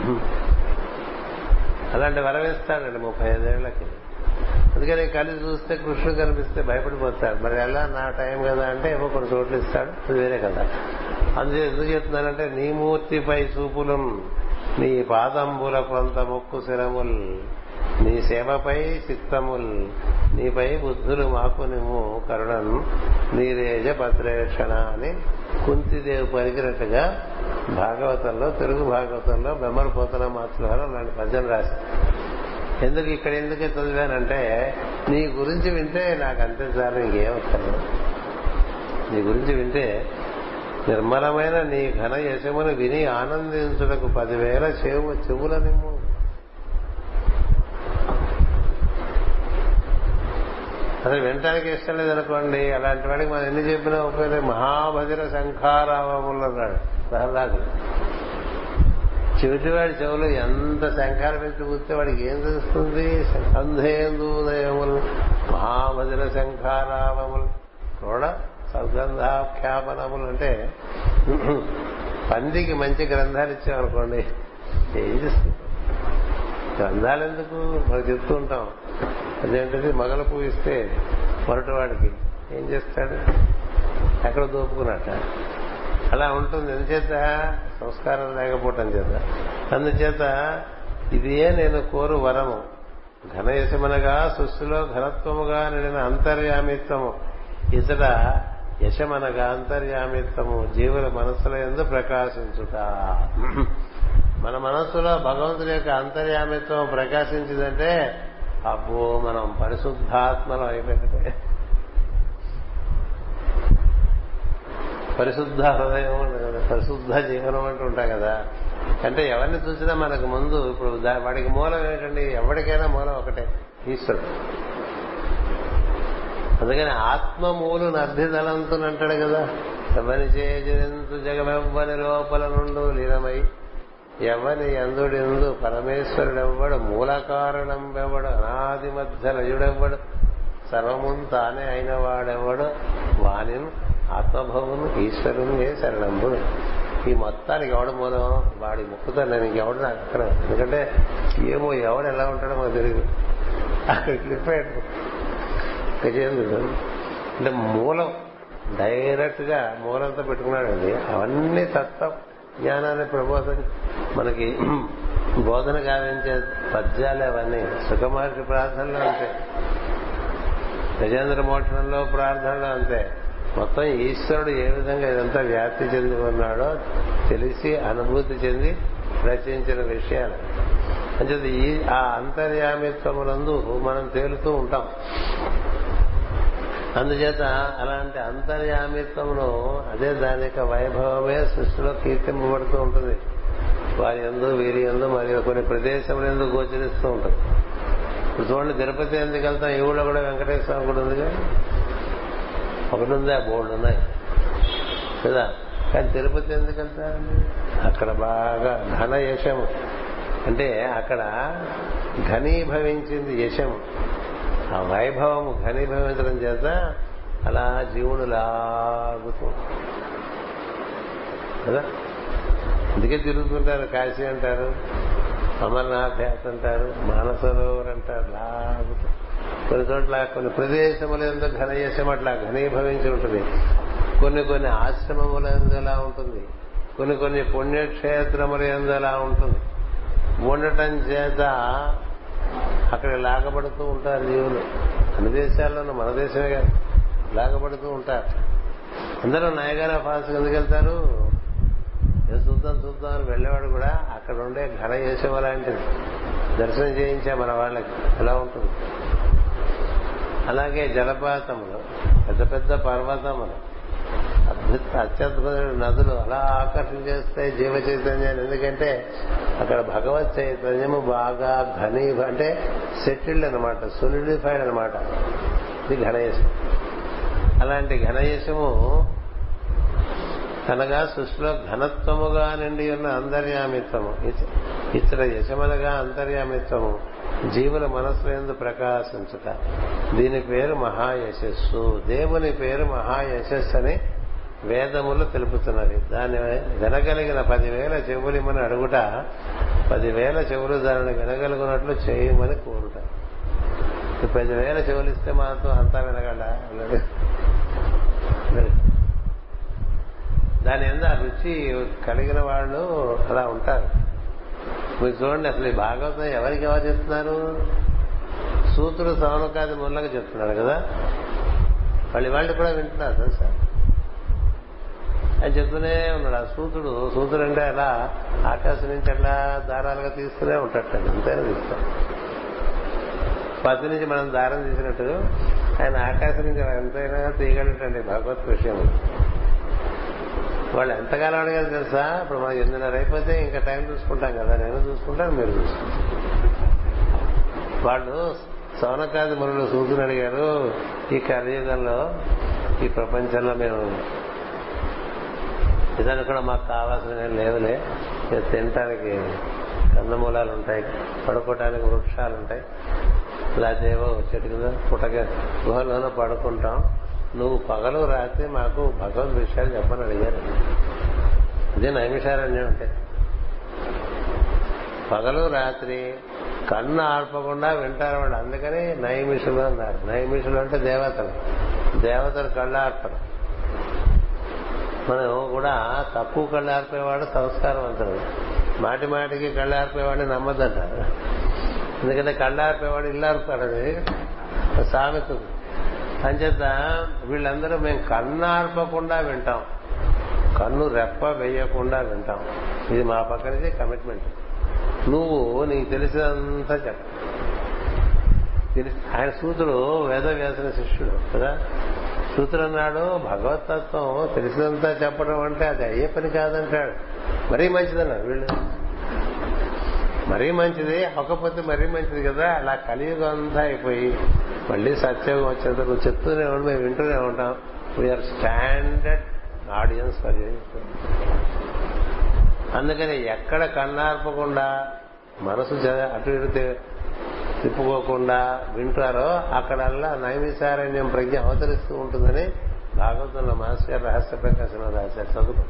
అలాంటి వరవేస్తాడండి ముప్పై ఐదేళ్లకి అందుకని కలిసి చూస్తే కృష్ణుడు కనిపిస్తే భయపడిపోతాడు మరి ఎలా నా టైం కదా అంటే ఏమో కొన్ని చోట్ల ఇస్తాడు అది వేరే కదా అందుకే ఎందుకు చెప్తున్నానంటే నీ మూర్తిపై చూపులు నీ పాదంబుల కొంత ముక్కు శిరముల్ నీ సేవపై చిత్తముల్ నీపై బుద్ధులు మాకు నువ్వు కరుణన్ నీరేజ భద్రేక్షణ అని కుంతిదేవి పలికినట్టుగా భాగవతంలో తెలుగు భాగవతంలో బెమ్మరపోతన మాతృహారం అలాంటి పద్యం రాసి ఎందుకు ఇక్కడ ఎందుకు చదివానంటే నీ గురించి వింటే నాకు అంతే చాలు ఇంకేమక్కర్లేదు నీ గురించి వింటే నిర్మలమైన నీ ఘన యశమును విని ఆనందించుటకు పదివేల చెవు చెవుల నిమ్ము అసలు వినటానికి ఇష్టం లేదనుకోండి అలాంటి వాడికి మనం ఎన్ని చెప్పినా ఉపయోగం మహాభజన శంఖారావములు అన్నాడు ప్రహ్లాదుడు చెవిటివాడి చెవులు ఎంత శంఖాలు పెట్టి కూర్చే వాడికి ఏం తెలుస్తుంది అంధేందూదయములు మహాభజన శంఖారావములు కూడా సద్గంధాఖ్యాపనములు అంటే పందికి మంచి గ్రంథాలు ఇచ్చామనుకోండి ఏం చేస్తుంది గ్రంథాలు ఎందుకు మనకు చెప్తూ ఉంటాం అదేంటది మగల పూయిస్తే మొరటివాడికి ఏం చేస్తాడు ఎక్కడ దోపుకున్నట్ట అలా ఉంటుంది ఎందుచేత సంస్కారం లేకపోవటం చేత అందుచేత ఇదే నేను కోరు వరము ఘనయశమనగా సృష్టిలో ఘనత్వముగా నిండిన అంతర్యామిత్వము ఇతడ యశమనగా అంతర్యామిత్వము జీవుల మనస్సుల ఎందు ప్రకాశించుట మన మనస్సులో భగవంతుడి యొక్క అంతర్యామిత్వం ప్రకాశించిందంటే అబ్బో మనం పరిశుద్ధాత్మలం అయిపోయింది పరిశుద్ధ హృదయం పరిశుద్ధ జీవనం అంటూ ఉంటాం కదా అంటే ఎవరిని చూసినా మనకు ముందు ఇప్పుడు వాడికి మూలం ఏంటండి ఎవరికైనా మూలం ఒకటే ఈశ్వరుడు అందుకని ఆత్మమూలు నర్ధిదలంతుని అంటాడు కదా ఎవరి చేజరించు జగమెవ్వని లోపల నుండు లీనమై ఎవని ఎందుడెందు పరమేశ్వరుడెవ్వడు మూల కారణం వెవ్వడు అనాది మధ్య లయుడెవ్వడు సర్వమున్ తానే అయిన వాడెవ్వడు వాణి ఆత్మభవను ఈశ్వరుని ఏ శరణంబుడు ఈ మొత్తానికి ఎవడు మూలం వాడి ముక్కుతాను నేను ఇంకెవడు నాకు అక్కడ ఎందుకంటే ఏమో ఎవడు ఎలా ఉంటాడో మాకు తెలియదు అక్కడ క్లిప్ గజేంద్రుడు అంటే మూలం డైరెక్ట్ గా మూలంతో పెట్టుకున్నాడండి అవన్నీ తత్వ జ్ఞానాన్ని ప్రబోధన మనకి బోధన గావించే పద్యాలు అవన్నీ సుఖమహర్షి ప్రార్థనలో అంతే గజేంద్ర మోక్షణంలో ప్రార్థనలో అంతే మొత్తం ఈశ్వరుడు ఏ విధంగా ఇదంతా వ్యాప్తి చెంది ఉన్నాడో తెలిసి అనుభూతి చెంది రచించిన విషయాలు అంటే ఈ ఆ అంతర్యామిత్వమునందు మనం తేలుతూ ఉంటాం అందుచేత అలాంటి అంతర్యామిత్వమును అదే దాని యొక్క వైభవమే సృష్టిలో కీర్తింపబడుతూ ఉంటుంది వారి ఎందు వీరి ఎందు మరియు కొన్ని ప్రదేశముల ఎందు గోచరిస్తూ ఉంటుంది ఇప్పుడు చూడండి తిరుపతి ఎందుకు వెళ్తాం ఈ ఊళ్ళో కూడా వెంకటేశ్వర స్వామి కూడా ఉందిగా ఒకటి ఉంది ఆ బోర్డు ఉన్నాయి కదా కానీ తిరుపతి ఎందుకు వెళ్తారండి అక్కడ బాగా ఘన యశము అంటే అక్కడ ఘనీభవించింది యశము ఆ వైభవము ఘనీభవించడం చేత అలా జీవుడు లాగుతూ కదా అందుకే తిరుగుతుంటారు కాశీ అంటారు అమర్నాథ్ యాత్ర అంటారు మానసరోవర్ అంటారు లాగుతూ కొన్ని చోట్ల కొన్ని ప్రదేశముల ఎందుకు ఘనయశం అట్లా ఘనీభవించి ఉంటుంది కొన్ని కొన్ని ఆశ్రమముల ఎందు ఎలా ఉంటుంది కొన్ని కొన్ని పుణ్యక్షేత్రముల ఎందు ఎలా ఉంటుంది ఉండటం చేత అక్కడ లాగబడుతూ ఉంటారు జీవులు అన్ని దేశాల్లోనూ మన దేశమే కాదు లాగబడుతూ ఉంటారు అందరూ నయగారా ఫాల్స్ ఎందుకు వెళ్తారు చూద్దాం చూద్దాం అని వెళ్ళేవాడు కూడా అక్కడ ఉండే ఘన యేసవ లాంటిది దర్శనం చేయించా మన వాళ్ళకి ఎలా ఉంటుంది అలాగే జలపాతములు పెద్ద పెద్ద పర్వతములు అద్భుత అత్యద్భుతమైన నదులు అలా ఆకర్షించేస్తాయి జీవ చైతన్యాన్ని ఎందుకంటే అక్కడ భగవత్ చైతన్యము బాగా ఘనీ అంటే సెటిల్డ్ అనమాట సొలిడిఫైడ్ అనమాట ఇది ఘనయేశం అలాంటి ఘనయేశము అనగా సృష్టిలో ఘనత్వముగా నిండి ఉన్న అంతర్యామిత్వము ఇతర యశమనగా అంతర్యామిత్వము జీవుల మనస్సులో ఎందు ప్రకాశించుట దీని పేరు మహాయశస్సు దేవుని పేరు మహాయశస్సు అని వేదములు తెలుపుతున్నది దాన్ని వినగలిగిన పదివేల చెవులిమని అడుగుట పదివేల చెవులు దానిని వినగలుగునట్లు చేయమని కోరుట పదివేల చెవులు ఇస్తే మాత్రం అంతా వినగల దాని ఎందు ఆ రుచి కలిగిన వాళ్ళు అలా ఉంటారు మీరు చూడండి అసలు ఈ భాగవతం ఎవరికి ఎవరు చెప్తున్నారు సూతుడు సౌనకాది ముళ్ళకి చెప్తున్నాడు కదా వాళ్ళు వాళ్ళు కూడా వింటున్నారు తెలుసా ఆయన చెప్తూనే ఉన్నాడు ఆ సూతుడు సూతుడు అంటే అలా ఆకాశం నుంచి అట్లా దారాలుగా తీస్తూనే ఉంటాడు అంతేనా తీస్తాడు పత్తి నుంచి మనం దారం తీసినట్టు ఆయన ఆకాశం నుంచి ఎంతైనా తీయగలటండి భగవత్ విషయం వాళ్ళు ఎంతకాలం అడిగారు తెలుసా ఇప్పుడు మనం ఎనిమిదిన్నర అయిపోతే ఇంకా టైం చూసుకుంటాం కదా నేను చూసుకుంటాను మీరు చూసుకుంటారు వాళ్ళు సౌనకాది మునులు సూతుని అడిగారు ఈ కలియుగంలో ఈ ప్రపంచంలో మేము ఇదాన్ని కూడా మాకు కావాల్సిన లేవులే తినటానికి కందమూలాలు ఉంటాయి పడుకోవటానికి వృక్షాలు ఉంటాయి లేకపోతే ఏవో చెట్టు కింద పుట్టక గుహలోనూ పడుకుంటాం నువ్వు పగలు రాత్రి మాకు భగవద్ విషయాలు చెప్పని అడిగారు ఇదే నైమిషారణ్యం అంటే పగలు రాత్రి కన్ను ఆర్పకుండా వింటారు వాళ్ళు అందుకని నైమిషులు అన్నారు నైమిషులు అంటే దేవతలు దేవతలు కళ్ళు ఆర్పరు మనం కూడా తక్కువ కళ్ళు ఆర్పేవాడు సంస్కారవంతుడు మాటి మాటికి కళ్ళు ఆర్పేవాడిని నమ్మద్దంటారు ఎందుకంటే కళ్ళు ఆర్పేవాడు ఇల్లు ఆర్పుతాడు అది సామెత అంచేత వీళ్ళందరూ మేము కన్ను ఆర్పకుండా వింటాం కన్ను రెప్ప వేయకుండా వింటాం ఇది మా పక్క నుంచి కమిట్మెంట్ నువ్వు నీకు తెలిసినంతా చెప్ప ఆయన సూతుడు వేదవ్యాసిన శిష్యుడు కదా సూత్రుడు అన్నాడు భగవతత్వం తెలిసినంతా చెప్పడం అంటే అది అయ్యే పని కాదంటాడు మరీ మంచిదన్నారు వీళ్ళు మరీ మంచిది అవ్వకపోతే మరీ మంచిది కదా అలా కలియుగం అంతా అయిపోయి మళ్ళీ సత్యోగం వచ్చేంత నువ్వు చెప్తూనే ఉండి మేము వింటూనే ఉంటాం వీఆర్ స్టాండర్డ్ ఆడియన్స్ ఫర్ అందుకని ఎక్కడ కన్నార్పకుండా మనసు అటు ఇటు తిప్పుకోకుండా వింటారో అక్కడల్లా నైమిసారణ్యం ప్రజ్ఞ అవతరిస్తూ ఉంటుందని భాగవతంలో మాస్టర్ గారు రహస్య ప్రకాశంలో రాశారు చదువు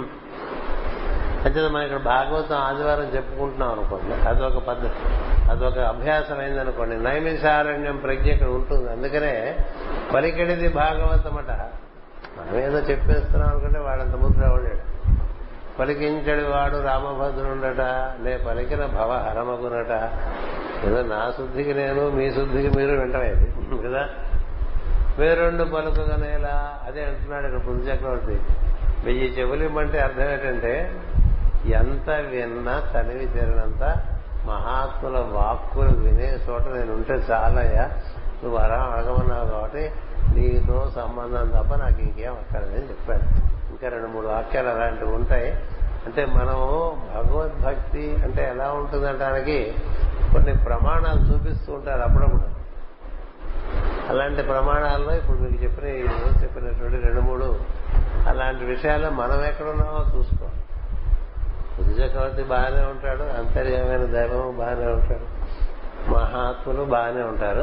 అంతే మనం ఇక్కడ భాగవతం ఆదివారం చెప్పుకుంటున్నాం అనుకోండి అదొక పద్ధతి అదొక అభ్యాసం అయిందనుకోండి నైమిషారణ్యం ప్రజ్ఞ ఇక్కడ ఉంటుంది అందుకనే పలికెడిది భాగవతం అట మనం ఏదో చెప్పేస్తున్నాం అనుకుంటే వాడంత ముద్ర అవడాడు పలికించడి వాడు రామభద్రుండట లే పలికిన భవ హరమగునట ఏదో నా శుద్ధికి నేను మీ శుద్ధికి మీరు వింటలేదు కదా వేరెండు పలుకగనేలా అదే అంటున్నాడు ఇక్కడ పుంజ చక్రవర్తి వెయ్యి చెవులు ఇమ్మంటే అర్థం ఏంటంటే ఎంత విన్నా తనివి తీరినంత మహాత్ముల వాక్కులు వినే చోట నేను ఉంటే చాలయ్యా నువ్వు వరం అడగమన్నావు కాబట్టి నీతో సంబంధం తప్ప నాకు ఇంకేం అక్కర్లేదని చెప్పాడు ఇంకా రెండు మూడు వాక్యాలు అలాంటివి ఉంటాయి అంటే మనం భగవద్భక్తి అంటే ఎలా ఉంటుందంటానికి కొన్ని ప్రమాణాలు చూపిస్తూ ఉంటారు అప్పుడప్పుడు అలాంటి ప్రమాణాల్లో ఇప్పుడు మీకు చెప్పిన ఈ రోజు చెప్పినటువంటి రెండు మూడు అలాంటి విషయాల్లో మనం ఎక్కడున్నామో చూసుకో బుద్ధి చక్రవర్తి బాగానే ఉంటాడు అంతర్యమైన దైవం బాగానే ఉంటాడు మహాత్ములు బాగానే ఉంటారు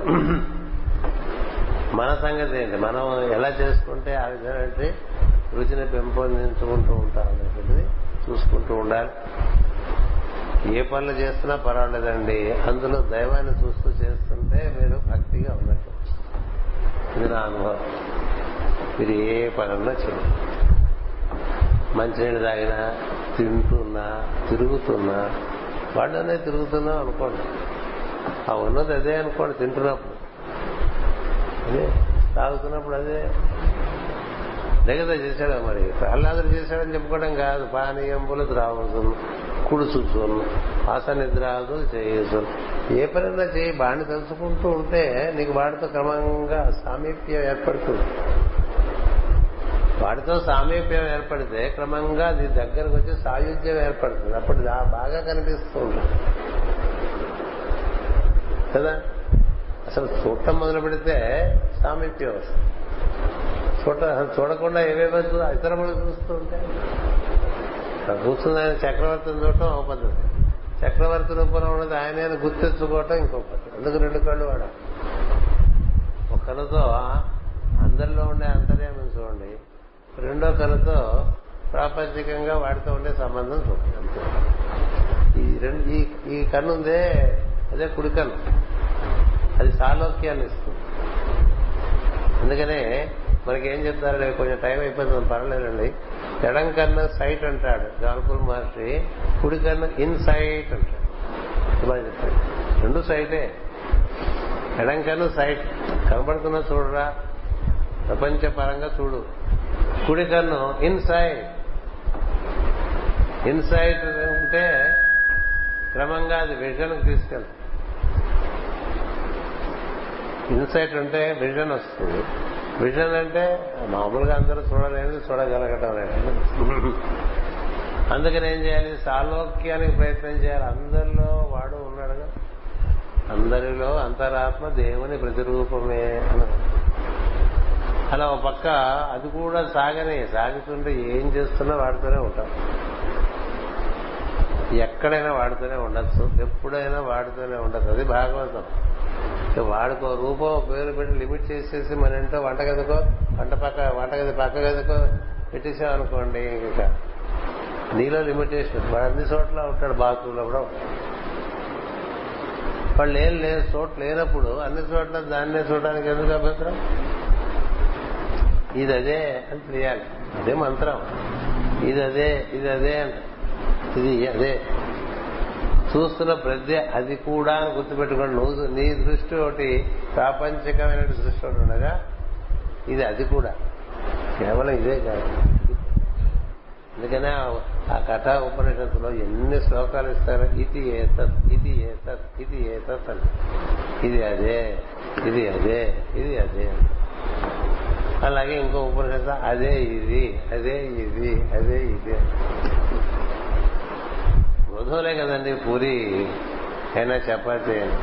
మన సంగతి ఏంటి మనం ఎలా చేసుకుంటే ఆ విధమైన రుచిని పెంపొందించుకుంటూ ఉంటాం అనేటువంటిది చూసుకుంటూ ఉండాలి ఏ పనులు చేస్తున్నా పర్వాలేదండి అందులో దైవాన్ని చూస్తూ చేస్తుంటే మీరు భక్తిగా ఉన్నట్టు ఇది నా అనుభవం మీరు ఏ పనున్నా చేయండి మంచినీళ్ళు తాగినా తింటున్నా తిరుగుతున్నా వాళ్ళనే తిరుగుతున్నా అనుకోండి ఆ ఉన్నది అదే అనుకోండి తింటున్నప్పుడు అదే తాగుతున్నప్పుడు అదే దగ్గర చేశాడు మరి ప్రహ్లాదుడు చేశాడని చెప్పుకోవడం కాదు పానీయంబులు ద్రావసును కుడుచుచును ఆస నిద్రాదు చేయసు ఏ పనైనా చేయి బాణి తెలుసుకుంటూ ఉంటే నీకు వాడితో క్రమంగా సామీప్యం ఏర్పడుతుంది వాడితో సామీప్యం ఏర్పడితే క్రమంగా నీ దగ్గరకు వచ్చి సాయుధ్యం ఏర్పడుతుంది అప్పుడు బాగా కనిపిస్తూ ఉంటుంది కదా అసలు చూడటం మొదలు పెడితే సామీప్యం వస్తుంది చూడ చూడకుండా ఏవేవో ఇతరములు చూస్తూ ఉంటాయి కూర్చుంది ఆయన చక్రవర్తిని చూడటం ఒక పద్ధతి చక్రవర్తి రూపంలో ఉన్నది ఆయన గుర్తెచ్చుకోవటం ఇంకో పద్ధతి అందుకు రెండు కళ్ళు వాడ ఒక కనుతో అందరిలో ఉండే అంతర్యామం చూడండి రెండో కనుతో ప్రాపంచికంగా వాడితో ఉండే సంబంధం చూడండి అంతే ఈ రెండు ఈ కన్ను ఉందే అదే కుడి కన్ను అది సాలోక్యాన్ని ఇస్తుంది అందుకనే మనకేం చెప్తారంటే కొంచెం టైం అయిపోతుంది పర్వాలేదండి ఎడం కన్నా సైట్ అంటాడు జాన్పూర్ మహర్షి కుడి కన్నా ఇన్ సైట్ అంటాడు బాగా చెప్పాడు రెండు సైటే ఎడం కన్ను సైట్ కనబడుతున్న చూడరా ప్రపంచ పరంగా చూడు కుడి కన్ను ఇన్సైడ్ ఇన్సైట్ ఉంటే క్రమంగా అది విజన్కి తీసుకెళ్తుంది ఇన్సైట్ ఉంటే విజన్ వస్తుంది విజన్ అంటే మామూలుగా అందరూ చూడలేదు చూడగలగటం లేదు అందుకని ఏం చేయాలి సాలోక్యానికి ప్రయత్నం చేయాలి అందరిలో వాడు ఉన్నాడుగా అందరిలో అంతరాత్మ దేవుని ప్రతిరూపమే అని అలా ఒక పక్క అది కూడా సాగనే సాగుతుంటే ఏం చేస్తున్నా వాడుతూనే ఉంటాం ఎక్కడైనా వాడుతూనే ఉండొచ్చు ఎప్పుడైనా వాడుతూనే ఉండొచ్చు అది భాగవతం వాడుకో రూపం పేరు పెట్టి లిమిట్ చేసేసి మన ఇంట్లో వంటగదికో వంట పక్క వంటగది పక్క గదికో పెట్టేసాం అనుకోండి ఇంకా నీలో లిమిటేషన్ వాడు అన్ని చోట్ల ఉంటాడు బాత్రూంలో కూడా వాళ్ళు ఏం లేదు చోట లేనప్పుడు అన్ని చోట్ల దాన్నే చూడడానికి ఎందుకు అభ్యంతరం ఇది అదే అని తెలియాలి అదే మంత్రం ఇది అదే ఇది అదే అంట ఇది అదే చూస్తున్న ప్రతి అది కూడా అని గుర్తుపెట్టుకోండి నువ్వు నీ దృష్టి ఒకటి ప్రాపంచికమైన దృష్టి ఒకటి ఉండగా ఇది అది కూడా కేవలం ఇదే కాదు అందుకనే ఆ కథా ఉపనిషత్తులో ఎన్ని శ్లోకాలు ఇస్తారు ఇది ఏతత్ ఇది ఏతత్ ఇది ఏతత్ అని ఇది అదే ఇది అదే ఇది అదే అలాగే ఇంకో ఉపనిషత్తు అదే ఇది అదే ఇది అదే ఇది గోధుమలే కదండి పూరి అయినా చపాతీ అని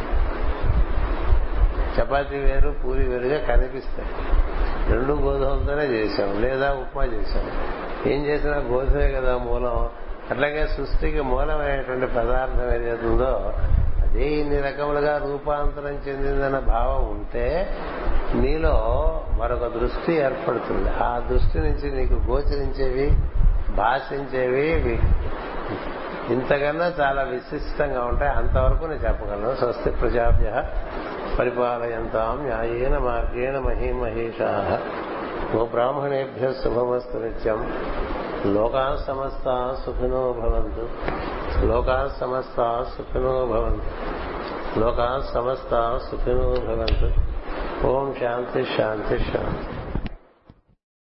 చపాతీ వేరు పూరి వేరుగా కనిపిస్తాయి రెండు గోధుమలతోనే చేశాం లేదా ఉప్మా చేశాం ఏం చేసినా గోధుమే కదా మూలం అట్లాగే సృష్టికి మూలమైనటువంటి పదార్థం ఏదైతుందో అదే ఇన్ని రకములుగా రూపాంతరం చెందిందన్న భావం ఉంటే నీలో మరొక దృష్టి ఏర్పడుతుంది ఆ దృష్టి నుంచి నీకు గోచరించేవి భాషించేవి ఇంతకన్నా చాలా విశిష్టంగా ఉంటాయి అంతవరకు నేను చెప్పగలను స్వస్తి ప్రజాభ్య పరిపాలయంతాం న్యాయేన మార్గేణ మహీమహేషా గో బ్రాహ్మణేభ్య శుభమస్తు నిత్యం లోకా సమస్త సుఖినో భవంతు లోకా సమస్త సుఖినో భవంతు లోకా సమస్త సుఖినో భవంతు ఓం శాంతి శాంతి శాంతి